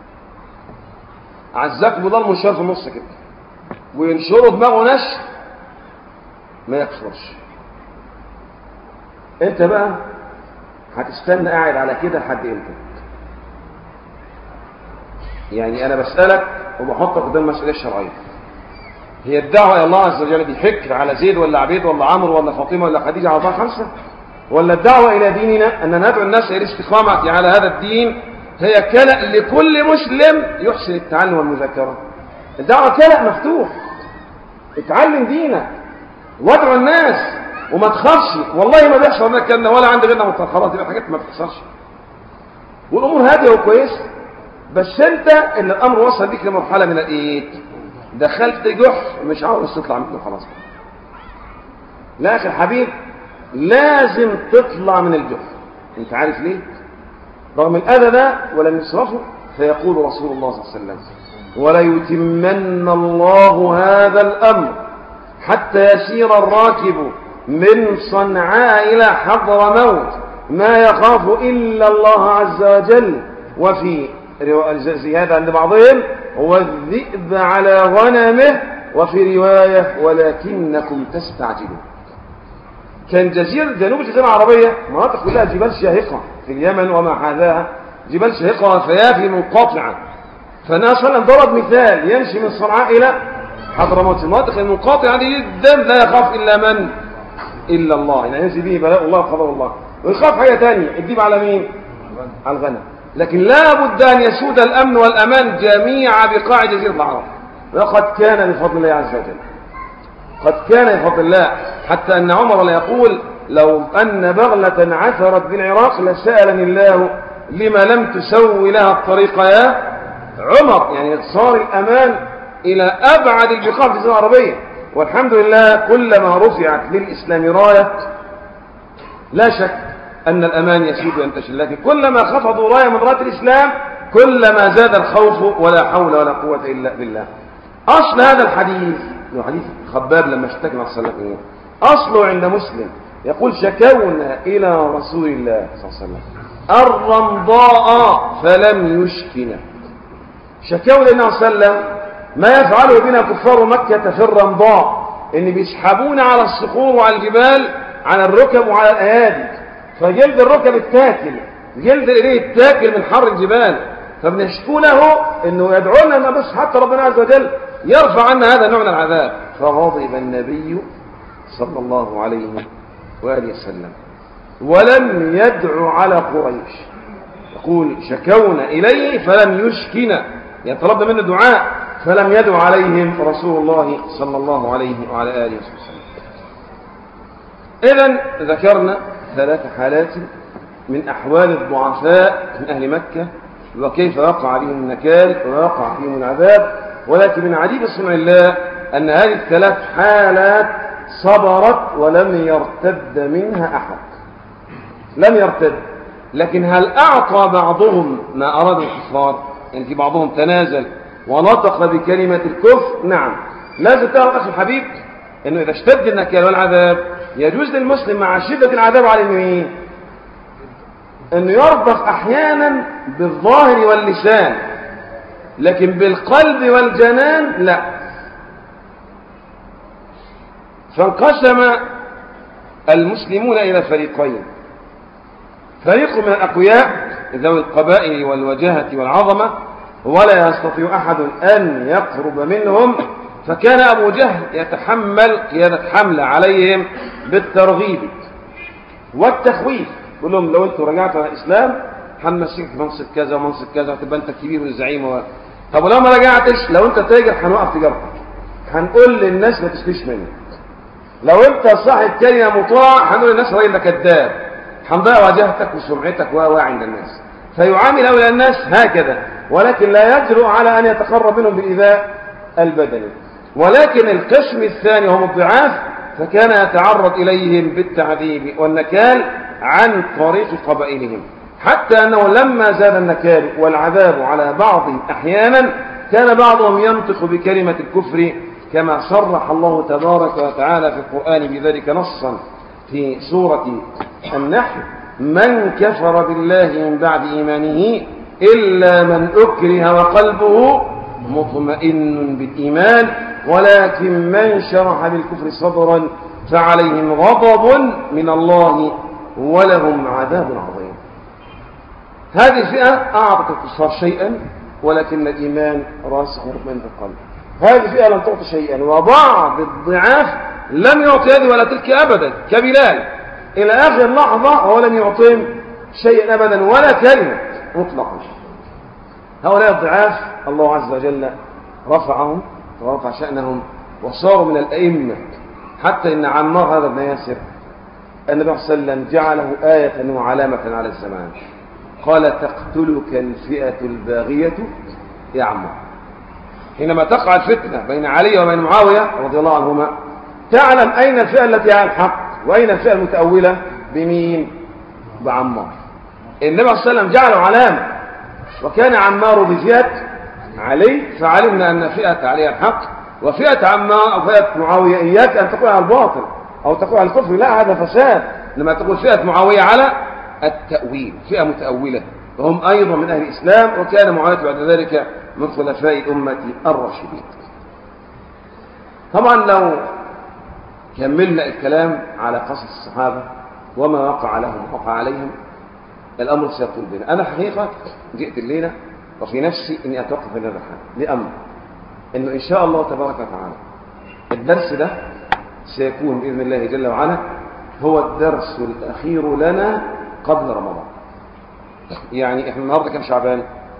عزاك بضل منشار في النص كده وينشره دماغه نشر ما يكفرش انت بقى هتستنى قاعد على كده لحد امتى يعني انا بسالك وبحطك قدام المسؤوليه الشرعيه هي الدعوه الى الله عز وجل دي فكر على زيد ولا عبيد ولا عمرو ولا فاطمه ولا خديجه على بعض خمسه ولا الدعوه الى ديننا ان ندعو الناس الى الاستقامه على هذا الدين هي كلأ لكل مسلم يحسن التعلم والمذاكره الدعوه كلأ مفتوح اتعلم دينك وادعو الناس وما تخافش والله ما بيحصل لنا الكلام ده ولا عندي غيرنا متاخرات دي حاجات ما بتحصلش والامور هاديه وكويسه بس انت ان الامر وصل بيك لمرحله من الايه دخلت جحر مش عاوز تطلع منه خلاص لا اخي الحبيب لازم تطلع من الجحر انت عارف ليه رغم الاذى ده ولم يصرفه فيقول رسول الله صلى الله عليه وسلم وليتمن الله هذا الامر حتى يسير الراكب من صنعاء إلى حضر موت ما يخاف إلا الله عز وجل وفي زيادة عند بعضهم والذئب على غنمه وفي رواية ولكنكم تستعجلون كان جزيرة جنوب الجزيرة العربية مناطق كلها جبال شاهقة في اليمن وما حاذاها جبال شاهقة وفيافي منقطعة فالنبي صلى الله عليه وسلم ضرب مثال يمشي من صنعاء إلى حضرموت المناطق المنقطعة دي جدا لا يخاف إلا من إلا الله يعني ينزل به بلاء الله وقضاء الله ويخاف حاجة تانية الديب على مين على الغنم لكن لا بد أن يسود الأمن والأمان جميع بقاع جزيرة العرب وقد كان بفضل الله عز وجل قد كان بفضل الله حتى أن عمر لا يقول لو أن بغلة عثرت بالعراق لسألني الله لما لم تسوي لها الطريق يا عمر يعني صار الأمان إلى أبعد البقاع في الجزيرة العربية والحمد لله كلما رفعت للإسلام راية لا شك أن الأمان يسود وينتشر لكن كلما خفضوا راية من راية الإسلام كلما زاد الخوف ولا حول ولا قوة إلا بالله أصل هذا الحديث حديث خباب لما اشتكى مع صلى الله أصله عند مسلم يقول شكونا إلى رسول الله صلى الله عليه وسلم الرمضاء فلم يشكنا شكونا النبي صلى الله عليه وسلم ما يفعله بنا كفار مكة في الرمضاء ان بيسحبونا على الصخور وعلى الجبال على الركب وعلى الايادي فجلد الركب اتاكل جلد الايديه اتاكل من حر الجبال فبنشكو له انه يدعو لنا بس حتى ربنا عز وجل يرفع عنا هذا النوع من العذاب فغضب النبي صلى الله عليه واله وسلم ولم يدعو على قريش يقول شكونا اليه فلم يشكنا يترد منه دعاء فلم يدعو عليهم رسول الله صلى الله عليه وعلى آله وسلم إذا ذكرنا ثلاث حالات من أحوال الضعفاء من أهل مكة وكيف وقع عليهم النكال ووقع فيهم العذاب ولكن من عجيب صنع الله أن هذه الثلاث حالات صبرت ولم يرتد منها أحد لم يرتد لكن هل أعطى بعضهم ما أراد الكفار يعني في بعضهم تنازل ونطق بكلمة الكفر نعم لازم تعرف أخي الحبيب أنه إذا اشتد النكال والعذاب يجوز للمسلم مع شدة العذاب على مين أنه يرضخ أحيانا بالظاهر واللسان لكن بالقلب والجنان لا فانقسم المسلمون إلى فريقين فريق من الأقوياء ذوي القبائل والوجاهة والعظمة ولا يستطيع أحد أن يقرب منهم فكان أبو جهل يتحمل قيادة حملة عليهم بالترغيب والتخويف يقول لهم لو أنتم رجعتوا على الإسلام هنمسكك منصب كذا ومنصب كذا وتبقى أنت كبير والزعيم و... طب ولو ما رجعتش لو أنت تاجر هنوقف تجارتك هنقول للناس ما تشتريش منك لو انت صاحب كلمه مطاع هنقول للناس الراجل ده كذاب هنضيع وجهتك وسمعتك و عند الناس فيعامل اولى الناس هكذا ولكن لا يجرؤ على ان يتقرب منهم بالايذاء البدني ولكن القسم الثاني هم الضعاف فكان يتعرض اليهم بالتعذيب والنكال عن طريق قبائلهم حتى انه لما زاد النكال والعذاب على بعضهم احيانا كان بعضهم ينطق بكلمه الكفر كما صرح الله تبارك وتعالى في القرآن بذلك نصا في سورة النحل من كفر بالله من بعد إيمانه إلا من أكره وقلبه مطمئن بالإيمان ولكن من شرح بالكفر صدرا فعليهم غضب من الله ولهم عذاب عظيم هذه الفئة أعطت الكفار شيئا ولكن الإيمان راسخ مطمئن في القلب هذه الفئة لم تعطي شيئا وبعض الضعاف لم يعطي هذه ولا تلك أبدا كبلال إلى آخر لحظة هو لم يعطيهم شيئا أبدا ولا كلمة مطلقا هؤلاء الضعاف الله عز وجل رفعهم ورفع شأنهم وصاروا من الأئمة حتى إن عمار هذا ابن ياسر النبي صلى الله عليه وسلم جعله آية وعلامة على الزمان قال تقتلك الفئة الباغية يا عمار حينما تقع الفتنة بين علي وبين معاوية رضي الله عنهما تعلم أين الفئة التي على الحق وأين الفئة المتأولة بمين بعمار النبي صلى الله عليه وسلم جعله علامة وكان عمار بفئة علي فعلمنا أن فئة علي الحق وفئة عمار أو فئة معاوية إياك أن تقول على الباطل أو تقول على الكفر لا هذا فساد لما تقول فئة معاوية على التأويل فئة متأولة وهم أيضا من أهل الإسلام وكان معاوية بعد ذلك من خلفاء أمة الراشدين طبعا لو كملنا الكلام على قصص الصحابة وما وقع لهم وقع عليهم الأمر سيطول بنا أنا حقيقة جئت الليلة وفي نفسي أني أتوقف في هذا الحال لأمر أنه إن شاء الله تبارك وتعالى الدرس ده سيكون بإذن الله جل وعلا هو الدرس الأخير لنا قبل رمضان يعني احنا النهارده كام شعبان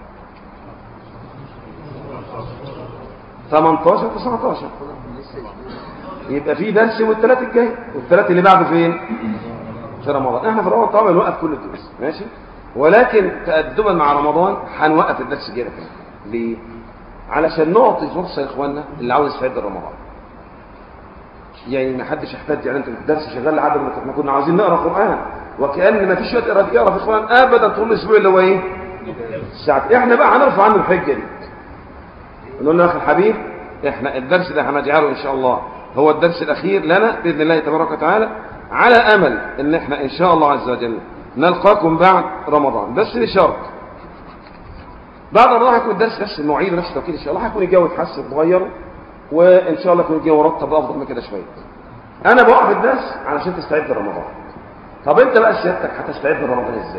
18 19 يبقى في درس والثلاث الجاي والثلاث اللي بعده فين في رمضان احنا في رمضان طبعا نوقف كل الدروس ماشي ولكن تقدما مع رمضان هنوقف الدرس الجاي كمان ليه علشان نعطي فرصه لاخواننا اللي عاوز يستعد لرمضان يعني ما حدش يحتاج يعني انت الدرس شغال لعدد ما احنا كنا عاوزين نقرا قران وكان ما فيش وقت يقرا في القران ابدا طول الاسبوع اللي هو ايه ساعات احنا بقى هنرفع عنه الحجه دي نقول له يا اخي الحبيب احنا الدرس ده هنجعله ان شاء الله هو الدرس الاخير لنا باذن الله تبارك وتعالى على امل ان احنا ان شاء الله عز وجل نلقاكم بعد رمضان بس بشرط بعد رمضان هيكون الدرس نفس المواعيد ونفس التوقيت ان شاء الله هيكون الجو اتحسن اتغير وان شاء الله يكون الجو مرتب افضل من كده شويه انا بوقف الدرس علشان تستعد لرمضان طب انت بقى سيادتك هتستعد لرمضان ازاي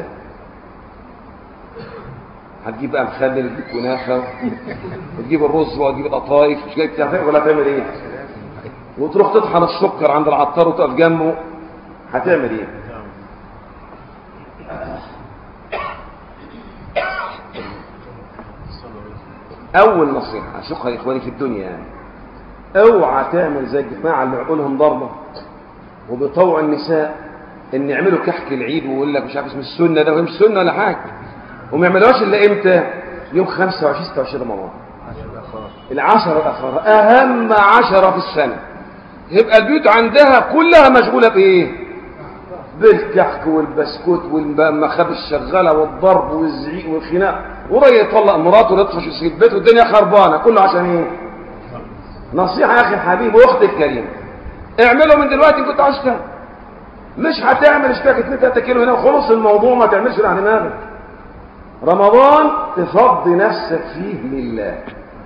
هتجيب بقى مخلل وتجيب كنافه وتجيب الرز وتجيب القطايف مش جاي تعمل ولا تعمل ايه وتروح تطحن السكر عند العطار وتقف جنبه هتعمل ايه اول نصيحه اشوفها لاخواني في الدنيا يعني اوعى تعمل زي الجماعه اللي عقولهم ضربه وبيطوعوا النساء ان يعملوا كحك العيد ويقول لك مش عارف اسم السنه ده مش سنه ولا حاجه وما يعملوهاش الا امتى يوم 25 26 رمضان العشرة الأخرى أهم عشرة في السنة يبقى البيوت عندها كلها مشغولة بإيه بالكحك والبسكوت والمخابز الشغالة والضرب والزعيق والخناق وراجل يطلق مراته ويطفش يسيب بيته والدنيا خربانة كله عشان إيه نصيحة يا أخي الحبيب وأختي الكريمة اعملوا من دلوقتي كنت عايز تعمل مش هتعمل اشتراك 2 3 كيلو هنا وخلص الموضوع ما تعملش على دماغك رمضان تفضي نفسك فيه لله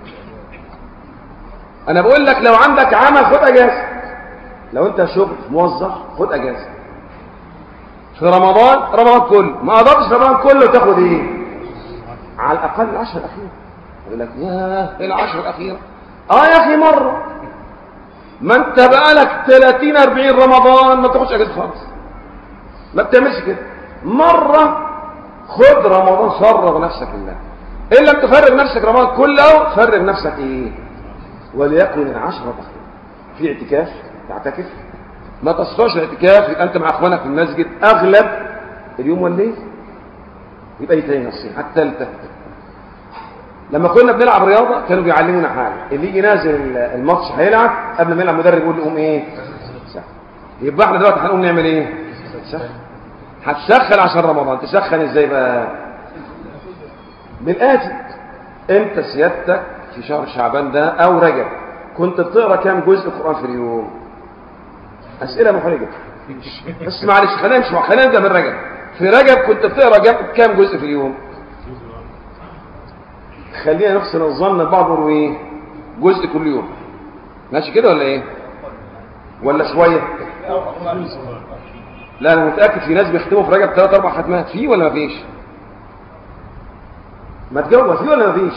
انا بقول لك لو عندك عمل خد اجازه لو انت شغل موظف خد اجازه في رمضان رمضان كله ما قدرتش رمضان كله تاخد ايه على الاقل العشر الاخيره يقول لك ياه ايه العشر الاخيره اه يا اخي مره ما انت بقالك 30 40 رمضان ما تاخدش اجازه خالص ما بتعملش كده مره خد رمضان فرغ نفسك لله ان لم تفرغ نفسك رمضان كله فرغ نفسك ايه وليكن العشرة الأخيرة في اعتكاف تعتكف ما تصفاش الاعتكاف يبقى أنت مع أخوانك في المسجد أغلب اليوم والليل يبقى دي تاني نصيحة الثالثة لما كنا بنلعب رياضة كانوا بيعلمونا حاجة اللي يجي نازل الماتش هيلعب قبل ما يلعب المدرب يقول له قوم ايه سخن. يبقى احنا دلوقتي هنقوم نعمل ايه سخن هتسخن عشان رمضان تسخن ازاي بقى بالآتي انت سيادتك في شهر شعبان ده او رجب كنت بتقرا كام جزء قرآن في اليوم اسئلة محرجة بس معلش خلينا نمشي خلينا نبدا من رجب في رجب كنت بتقرا جا- كام جزء في اليوم خلينا نحسن الظن البعض يقولوا ايه جزء كل يوم ماشي كده ولا ايه ولا شويه لا انا متاكد في ناس بيختموا في رجب ثلاث اربع ختمات فيه ولا مفيش ما تجاوب فيه ولا مفيش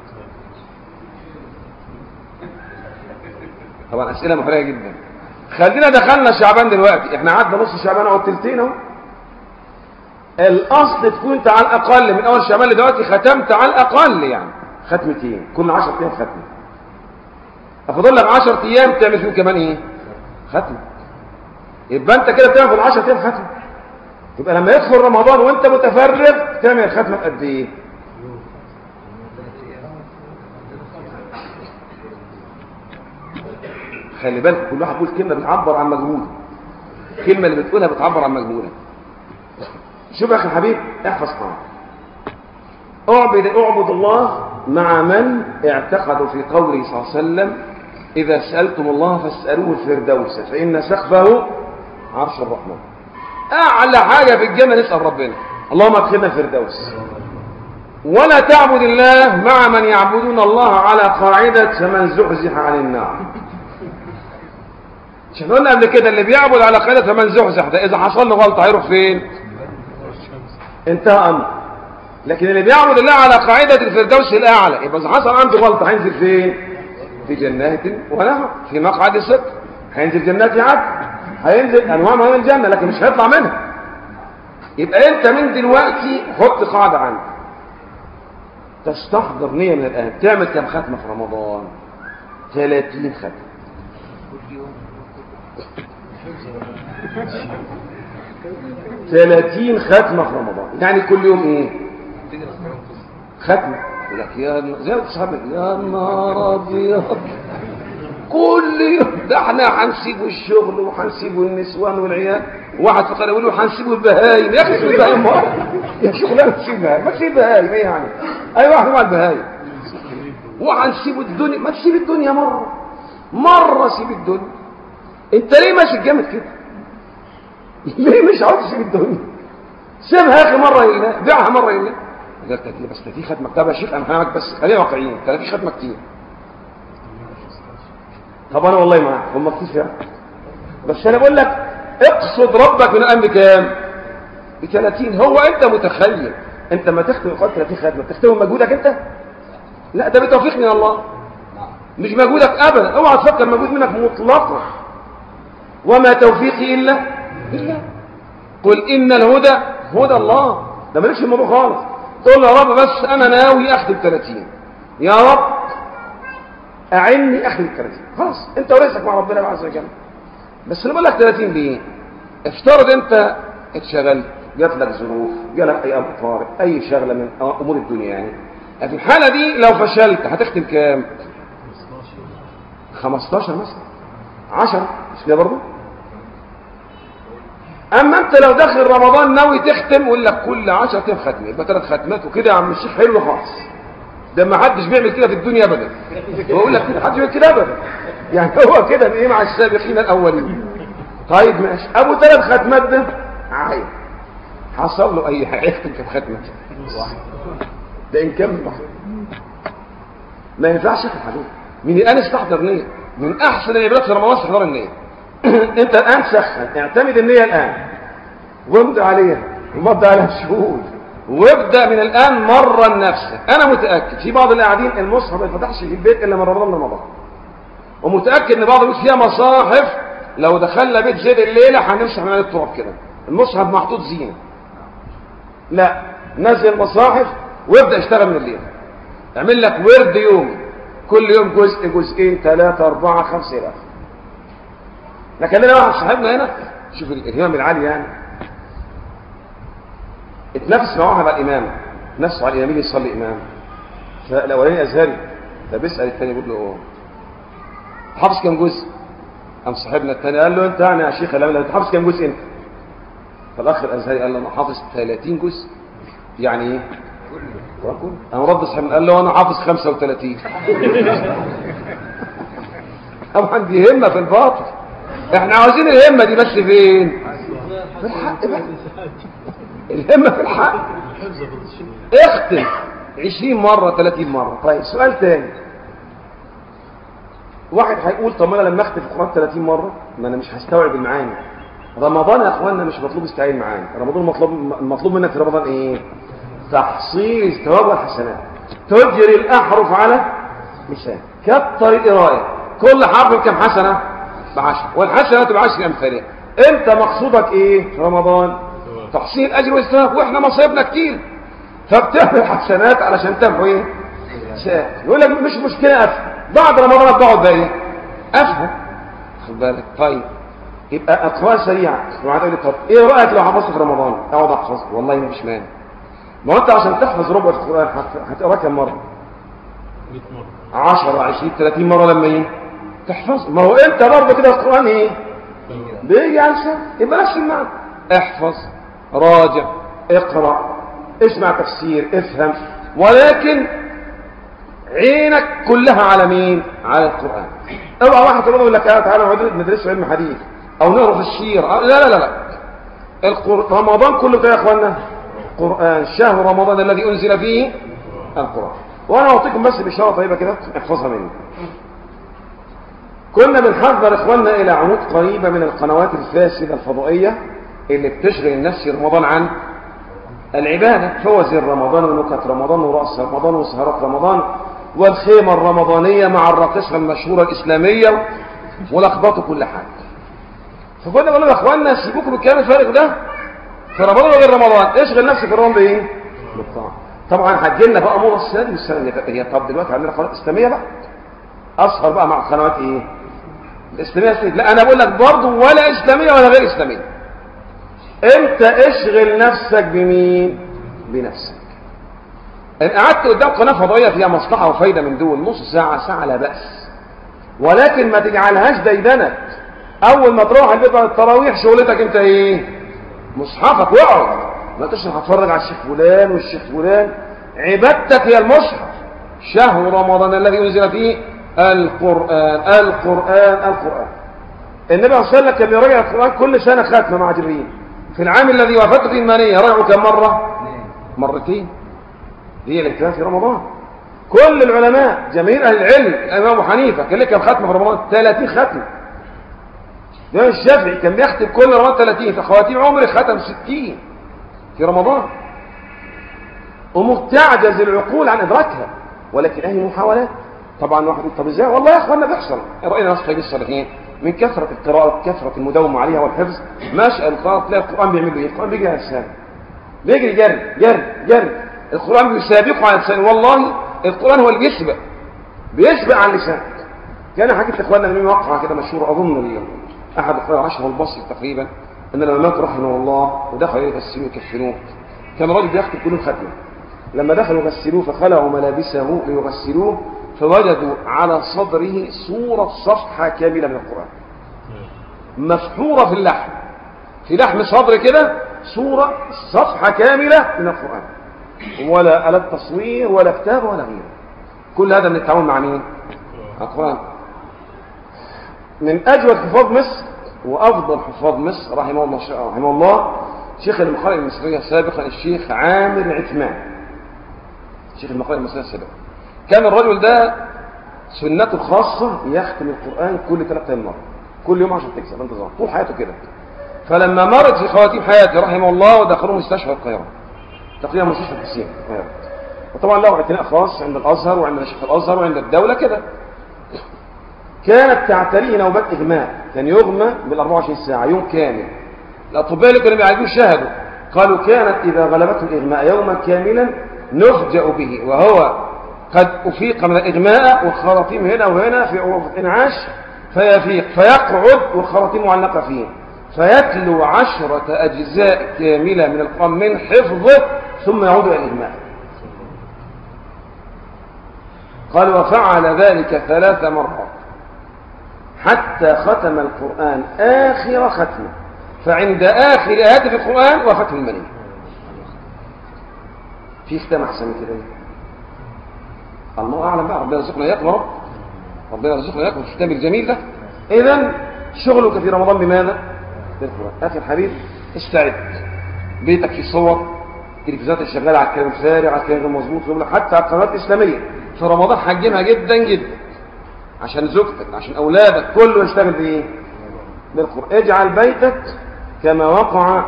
طبعا اسئله محرجه جدا خلينا دخلنا شعبان دلوقتي احنا قعدنا نص شعبان او تلتين اهو الاصل تكون انت على الاقل من اول شعبان لدلوقتي ختمت على الاقل يعني ختمتين كل 10 ايام ختمه فاضل لك 10 ايام تعمل فيهم كمان ايه ختمه يبقى انت كده بتعمل في ال 10 ايام ختمه يبقى لما يدخل رمضان وانت متفرغ تعمل الختمه قد ايه خلي بالك كل واحد بيقول كلمه بتعبر عن مجهوده الكلمه اللي بتقولها بتعبر عن مجهوده شوف يا اخي الحبيب احفظ قاعده اعبد اعبد الله مع من اعتقدوا في قوله صلى الله عليه وسلم اذا سالتم الله فاسالوه الفردوس فان سقفه عرش الرحمن اعلى حاجه في الجنه نسال ربنا اللهم ادخلنا الفردوس ولا تعبد الله مع من يعبدون الله على قاعده فمن زحزح عن النار عشان قلنا قبل كده اللي بيعبد على قاعده فمن زحزح ده اذا حصل له غلطه هيروح فين انتهى امر لكن اللي بيعبد الله على قاعدة الفردوس الأعلى يبقى إذا حصل عنده غلطة هينزل فين؟ في جنات ونهر في مقعد صدق هينزل جنات عدن هينزل أنواع من الجنة لكن مش هيطلع منها يبقى أنت من دلوقتي حط قاعدة عندك تستحضر نية من الآن تعمل كم ختمة في رمضان 30 ختمة ثلاثين ختمة في رمضان يعني كل يوم ايه ختمة يقول لك يا زي ما تصحابي يا نهار ابيض كل يوم ده احنا هنسيبوا الشغل وهنسيبوا النسوان والعيال واحد فقال يقول له هنسيبوا البهايم يا اخي سيب البهايم مرة يا شغلانه تسيب البهايم ما تسيب البهايم ايه يعني اي واحد مع البهايم وهنسيبوا الدنيا ما تسيب الدنيا مرة مرة سيب الدنيا انت ليه ماشي جامد كده ليه مش عاوز تسيب الدنيا سيبها يا اخي مره لله بيعها مره لله قلت لك بس ده في ختمه طب يا شيخ انا هنعمل بس خلينا واقعيين ده في ختمه كتير طب انا والله معاك هم كتير فعلا بس انا بقول لك اقصد ربك من الان بكام ب 30 هو انت متخيل انت ما تختم القران 30 ختمه تختم مجهودك انت لا ده بتوفيق من الله مش مجهودك ابدا اوعى تفكر مجهود منك مطلقا وما توفيقي الا بالله قل ان الهدى هدى الله ده مالكش الموضوع خالص تقول يا رب بس انا ناوي اخدم 30 يا رب اعني اخدم 30 خلاص انت ورثك مع ربنا عز وجل بس انا بقول لك 30 ليه افترض انت اتشغلت جات لك ظروف جالك اي امر طارئ اي شغله من امور الدنيا يعني في الحاله دي لو فشلت هتختم كام 15 مثلا 10 مش كده برضه اما انت لو داخل رمضان ناوي تختم يقول لك كل 10 ايام ختمه يبقى ثلاث ختمات وكده يا عم الشيخ حلو خالص ده ما حدش بيعمل كده في الدنيا ابدا بقول لك كده حدش بيعمل كده ابدا يعني هو كده ايه مع السابقين الاولين طيب ماشي ابو ثلاث ختمات ده عايز حصل له اي حاجه يختم كم ختمه ده ان كان واحد. ما ينفعش يا حبيبي من الان استحضر نيه من احسن العبادات في رمضان استحضار النيه انت الان سخن اعتمد النيه الان وامضي عليها ومضي عليها شهود وابدا من الان مرن نفسك انا متاكد في بعض القاعدين المصحف ما يفتحش في البيت الا من رمضان لرمضان ومتاكد ان بعض البيوت فيها مصاحف لو دخلنا بيت زيد الليله هنمسح من التراب كده المصحف محطوط زينه لا نزل مصاحف وابدا اشتغل من الليل اعمل لك ورد يومي كل يوم جزء جزئين ثلاثة أربعة خمسة إلى آخره لكن لنا واحد صاحبنا هنا شوف الإمام العالي يعني اتنافس مع واحد على الإمام نفسه على الإمام اللي يصلي إمام فالأولاني أزهري فبيسأل الثاني يقول له أوه. حافظ كم جزء؟ قام صاحبنا الثاني قال له أنت يعني يا شيخ الأمام أنت حافظ كم جزء أنت؟ فالأخ الأزهري قال له أنا حافظ 30 جزء يعني إيه؟ كله قام رد صاحبنا قال له أنا حافظ 35 طبعا دي همة في الباطل احنا عاوزين الهمة دي بس فين؟ في الحق بقى الهمة في الحق اختم 20 مرة 30 مرة طيب سؤال تاني واحد هيقول طب ما انا لما اختم القرآن 30 مرة ما انا مش هستوعب المعاني رمضان يا اخوانا مش مطلوب استعين معاني رمضان مطلوب المطلوب منك في رمضان ايه تحصيل الثواب والحسنات تجري الاحرف على لسان كتر القرايه كل حرف بكم حسنه بعشر والحسنات بعشر امثالها انت مقصودك ايه في رمضان تحصيل اجر والثواب واحنا مصايبنا كتير فبتعمل حسنات علشان تمحو ايه ساء يقول لك مش مشكله افهم بعد رمضان بقعد بقى ايه افهم خد بالك طيب يبقى اقوال سريعه وبعد يقول لي طب ايه رايك لو حفظت في رمضان اقعد احفظ والله مفيش مانع ما هو انت عشان تحفظ ربع القران هت- هتقراه كم مره 10 20 30 مره لما ايه تحفظ ما هو انت برضه كده القران ايه بيجي على لسانك يبقى نفس المعنى احفظ راجع اقرا اسمع تفسير افهم ولكن عينك كلها على مين على القران اوعى واحد يقول لك آه تعالى نقعد ندرس علم حديث او نقرا في الشير أو- لا لا لا لا القر... رمضان كله كده يا اخوانا قران شهر رمضان الذي انزل فيه القران وانا اعطيكم بس بشاره طيبه كده احفظها مني كنا بنحذر اخواننا الى عمود قريبه من القنوات الفاسده الفضائيه اللي بتشغل الناس في رمضان عن العباده فوازير رمضان ونكت رمضان ورأس رمضان وسهرات رمضان والخيمه الرمضانيه مع الراقصه المشهوره الاسلاميه ولخبطوا كل حاجه فكنا بنقول يا اخواننا سيبوكم بالكلام الفارغ ده في رمضان وغير رمضان اشغل نفسك في رمضان بايه؟ بالطاعه طبعا هتجي لنا بقى موضه السنه دي والسنه اللي فاتت هي طب دلوقتي عندنا قناه اسلاميه بقى اسهر بقى مع قنوات ايه؟ الاسلاميه السنة. لا انا بقول لك برضه ولا اسلاميه ولا غير اسلاميه انت اشغل نفسك بمين؟ بنفسك ان قعدت قدام قناه فضائيه فيها مصلحه وفايده من دول نص ساعه ساعه لا باس ولكن ما تجعلهاش ديدنك اول ما تروح البيت بعد التراويح شغلتك انت ايه مصحفك واقعد ما تشرح اتفرج على الشيخ فلان والشيخ فلان عبادتك هي المصحف شهر رمضان الذي انزل فيه القران القران القران النبي صلى الله عليه وسلم كان بيراجع القران كل سنه ختمه مع جبريل في العام الذي وافته فيه المانيه راجعوا كم مره مرتين هي الاجتهاد في رمضان كل العلماء جماهير اهل العلم الامام ابو حنيفه كان له كم ختمه في رمضان 30 ختمه الإمام الشافعي كان بيختم كل رمضان 30 في خواتيم عمري ختم 60 في رمضان أمور تعجز العقول عن إدراكها ولكن أهي محاولات طبعا واحد يقول طب ازاي والله يا اخوانا بيحصل رأينا ناس طيب الصالحين من كثرة القراءة كثرة المداومة عليها والحفظ ماشي القراءة تلاقي القرآن بيعمل له ايه؟ القرآن بيجري على لسانه بيجري جري جري جري القرآن بيسابقه على لسانه والله القرآن هو اللي بيسبق بيسبق على لسانك كان حكيت لاخواننا من واقعة كده مشهورة أظن اليوم أحد القراء عشر البصري تقريبا أن لما مات رحمه الله ودخلوا يغسلوه يكفنوه كان راجل بيختم كلهم ختمة لما دخلوا يغسلوه فخلعوا ملابسه ليغسلوه فوجدوا على صدره صورة صفحة كاملة من القرآن مسحورة في اللحم في لحم صدر كده صورة صفحة كاملة من القرآن ولا آلات تصوير ولا كتاب ولا غيره كل هذا من التعاون مع مين؟ القرآن من أجود حفاظ مصر وأفضل حفاظ مصر رحمه الله رحمه الله شيخ المقارئ المصرية سابقا الشيخ عامر عثمان شيخ المقارئ المصرية السابقا كان الرجل ده سنته الخاصة يختم القرآن كل ثلاثة مرة كل يوم عشان تكسب انتظام طول حياته كده فلما مرت في خواتيم حياته رحمه الله ودخلوه مستشفى القاهرة تقريبا مستشفى الحسين القاهرة وطبعا له اعتناء خاص عند الازهر وعند شيخ الازهر وعند الدولة كده كانت تعتريه نوبات اغماء كان يغمى بال 24 ساعة يوم كامل الاطباء اللي كانوا بيعالجوه شاهدوا قالوا كانت اذا غلبته الاغماء يوما كاملا نفجأ به وهو قد أفيق من الإغماء والخراطيم هنا وهنا في غرفة إنعاش فيفيق فيقعد والخراطيم معلقة فيه فيتلو عشرة أجزاء كاملة من القرآن من حفظه ثم يعود إلى الإغماء قال وفعل ذلك ثلاث مرات حتى ختم القرآن آخر ختمه فعند آخر آيات في القرآن وختم المني في ختام أحسن من كده الله أعلم بقى ربنا يرزقنا إياكم يا رب ربنا يرزقنا إياكم الختام الجميل ده إذا شغلك في رمضان بماذا؟ بالقرآن أخي الحبيب استعد بيتك في صور تلفزيونات الشغالة على الكلام الفارغ على الكلام المظبوط حتى على القنوات الإسلامية في رمضان حجمها جدا جدا عشان زوجتك عشان أولادك كله يشتغل بإيه؟ بالقرآن اجعل بيتك كما وقع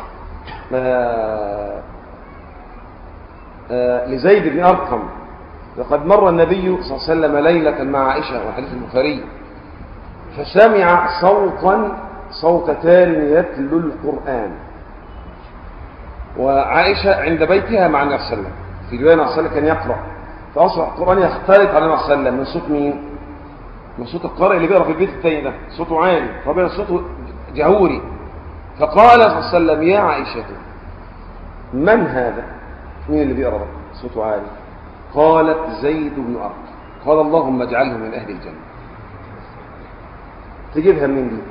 آه آه لزيد بن أرقم لقد مر النبي صلى الله عليه وسلم ليلة مع عائشة وحديث البخاري فسمع صوتا صوت تال يتلو القرآن وعائشة عند بيتها مع النبي صلى الله عليه وسلم في رواية النبي صلى الله عليه وسلم كان يقرأ فأصبح القرآن يختلط على النبي صلى الله عليه وسلم من صوت مين؟ من صوت القارئ اللي بيقرأ في البيت التاني ده صوته عالي فبين صوته جهوري فقال صلى الله عليه وسلم يا عائشة من هذا؟ مين اللي بيقرأ ده؟ صوته عالي قالت زيد بن أرقم قال اللهم اجعله من أهل الجنة تجيبها منين دي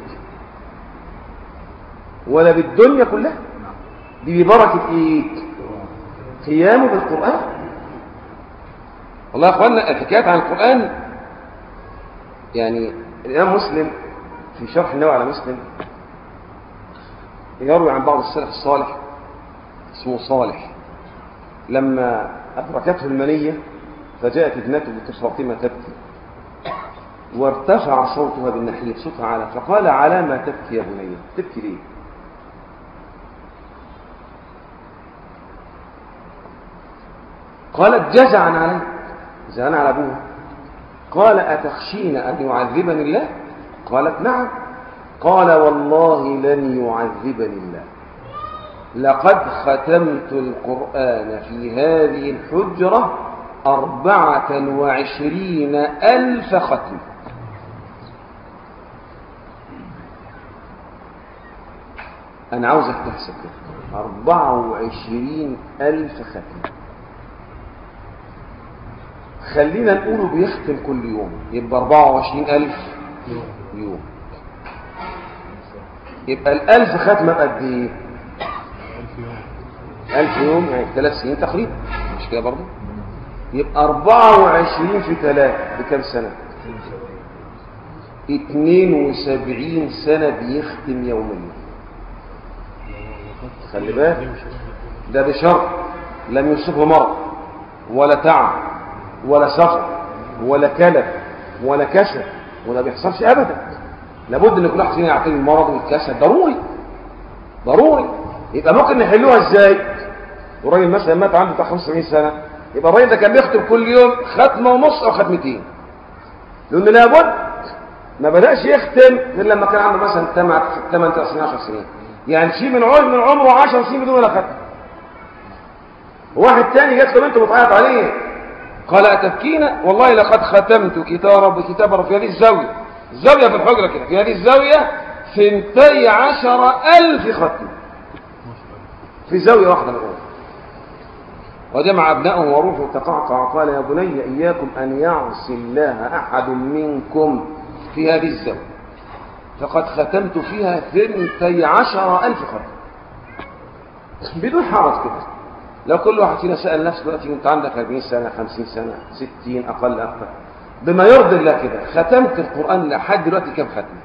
ولا بالدنيا كلها دي ببركة ايه قيامه بالقرآن والله يا اخوانا الحكايات عن القرآن يعني الإمام مسلم في شرح النووي على مسلم يروي عن بعض السلف الصالح اسمه صالح لما أدركته المنية فجاءت ابنته بنت فاطمة تبكي وارتفع صوتها بالنحية صوتها على فقال على ما تبكي يا بني تبكي ليه قالت جزعا علي جزعا على أبوها قال أتخشين أن يعذبني الله قالت نعم قال والله لن يعذبني الله لقد ختمت القرآن في هذه الحجرة أربعة وعشرين ألف ختم أنا عاوزك تحسب كده أربعة وعشرين ألف ختم خلينا نقوله بيختم كل يوم يبقى أربعة وعشرين ألف يوم يبقى الألف ختمة بقد إيه؟ ألف يوم يعني ثلاث سنين تقريبا مش كده برضه؟ يبقى أربعة وعشرين في ثلاثة بكم سنة؟ اتنين وسبعين سنة بيختم يوميا خلي بالك ده بشرط لم يصبه مرض ولا تعب ولا سفر ولا كلف ولا كسل ولا بيحصلش ابدا لابد ان كل واحد فينا يعتني المرض والكسل ضروري ضروري يبقى ممكن نحلوها ازاي وراجل مثلا مات عنده بتاع 75 سنه يبقى الراجل ده كان بيختم كل يوم ختمه ونص او ختمتين لان لابد ما بداش يختم غير لما كان عنده مثلا 8 8 9 سنين 10 سنين يعني شيء من عمر من عمره 10 سنين بدون ولا ختم واحد تاني جات له بنته بتعيط عليه قال أتبكينا والله لقد ختمت كتاب كتاب في هذه الزاوية الزاوية في الحجرة كده في هذه الزاوية ثنتي عشر ألف ختم في زاوية واحدة من الأول وجمع ابنائه وروحه تقعقع قال يا بني إياكم أن يعصي الله أحد منكم في هذه الزاوية فقد ختمت فيها ثنتي عشر ألف ختم بدون حرج كده لو كل واحد فينا سأل نفسه دلوقتي وانت عندك 40 سنة 50 سنة 60 أقل أكثر بما يرضي الله كده ختمت القرآن لحد دلوقتي كم ختمة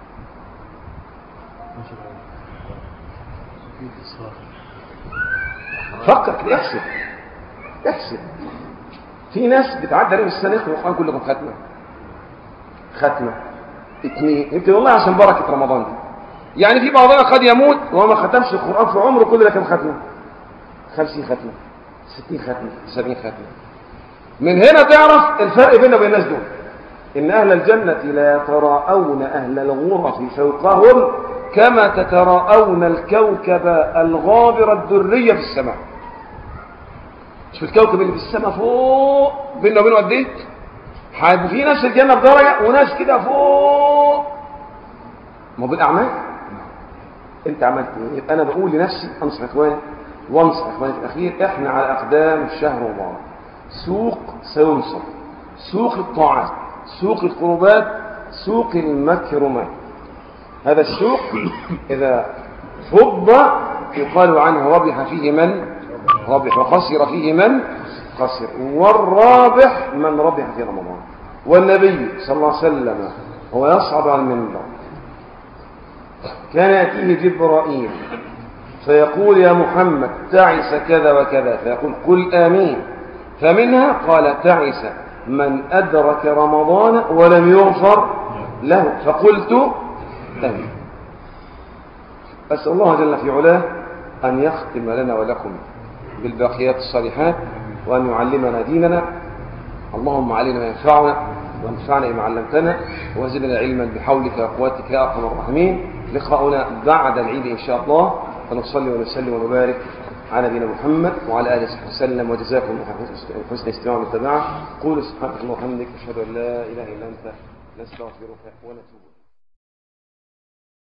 فكر كده احسب احسب في ناس بتعدي عليهم السنة يختم القرآن كله كم ختمة ختمة اثنين يمكن والله عشان بركة رمضان دي يعني في بعضنا قد يموت وهو ما ختمش القرآن في عمره كله ده كم ختمة خمسين ختمة ستين ختمة سبعين ختمة من هنا تعرف الفرق بيننا وبين الناس دول إن أهل الجنة لا يتراءون أهل الغرف فوقهم كما تتراءون الكوكب الغابر الدري في السماء شوف الكوكب اللي في السماء فوق بيننا وبينه قد ايه هيبقى في ناس في الجنه بدرجه وناس كده فوق ما هو بالاعمال انت عملت ايه يبقى انا بقول لنفسي انصح اخواني وانصح اخواني في الاخير احنا على اقدام الشهر رمضان سوق سينصر سوق الطاعات سوق القربات سوق المكرمات هذا السوق اذا فض يقال عنه ربح فيه من ربح وخسر فيه من خسر والرابح من ربح في رمضان والنبي صلى الله عليه وسلم هو يصعد على المنبر كان يأتيه جبرائيل فيقول يا محمد تعس كذا وكذا فيقول قل آمين فمنها قال تعس من أدرك رمضان ولم يغفر له فقلت آمين أسأل الله جل في علاه أن يختم لنا ولكم بالباقيات الصالحات وأن يعلمنا ديننا اللهم علينا ما ينفعنا وانفعنا بما علمتنا وزدنا علما بحولك وقوتك يا ارحم الراحمين لقاؤنا بعد العيد ان شاء الله فنصلي ونسلم ونبارك على نبينا محمد وعلى اله وصحبه وسلم وجزاكم الله حسن استماع والمتابعه قولوا سبحانك اللهم وبحمدك اشهد ان لا اله الا انت نستغفرك ونتوب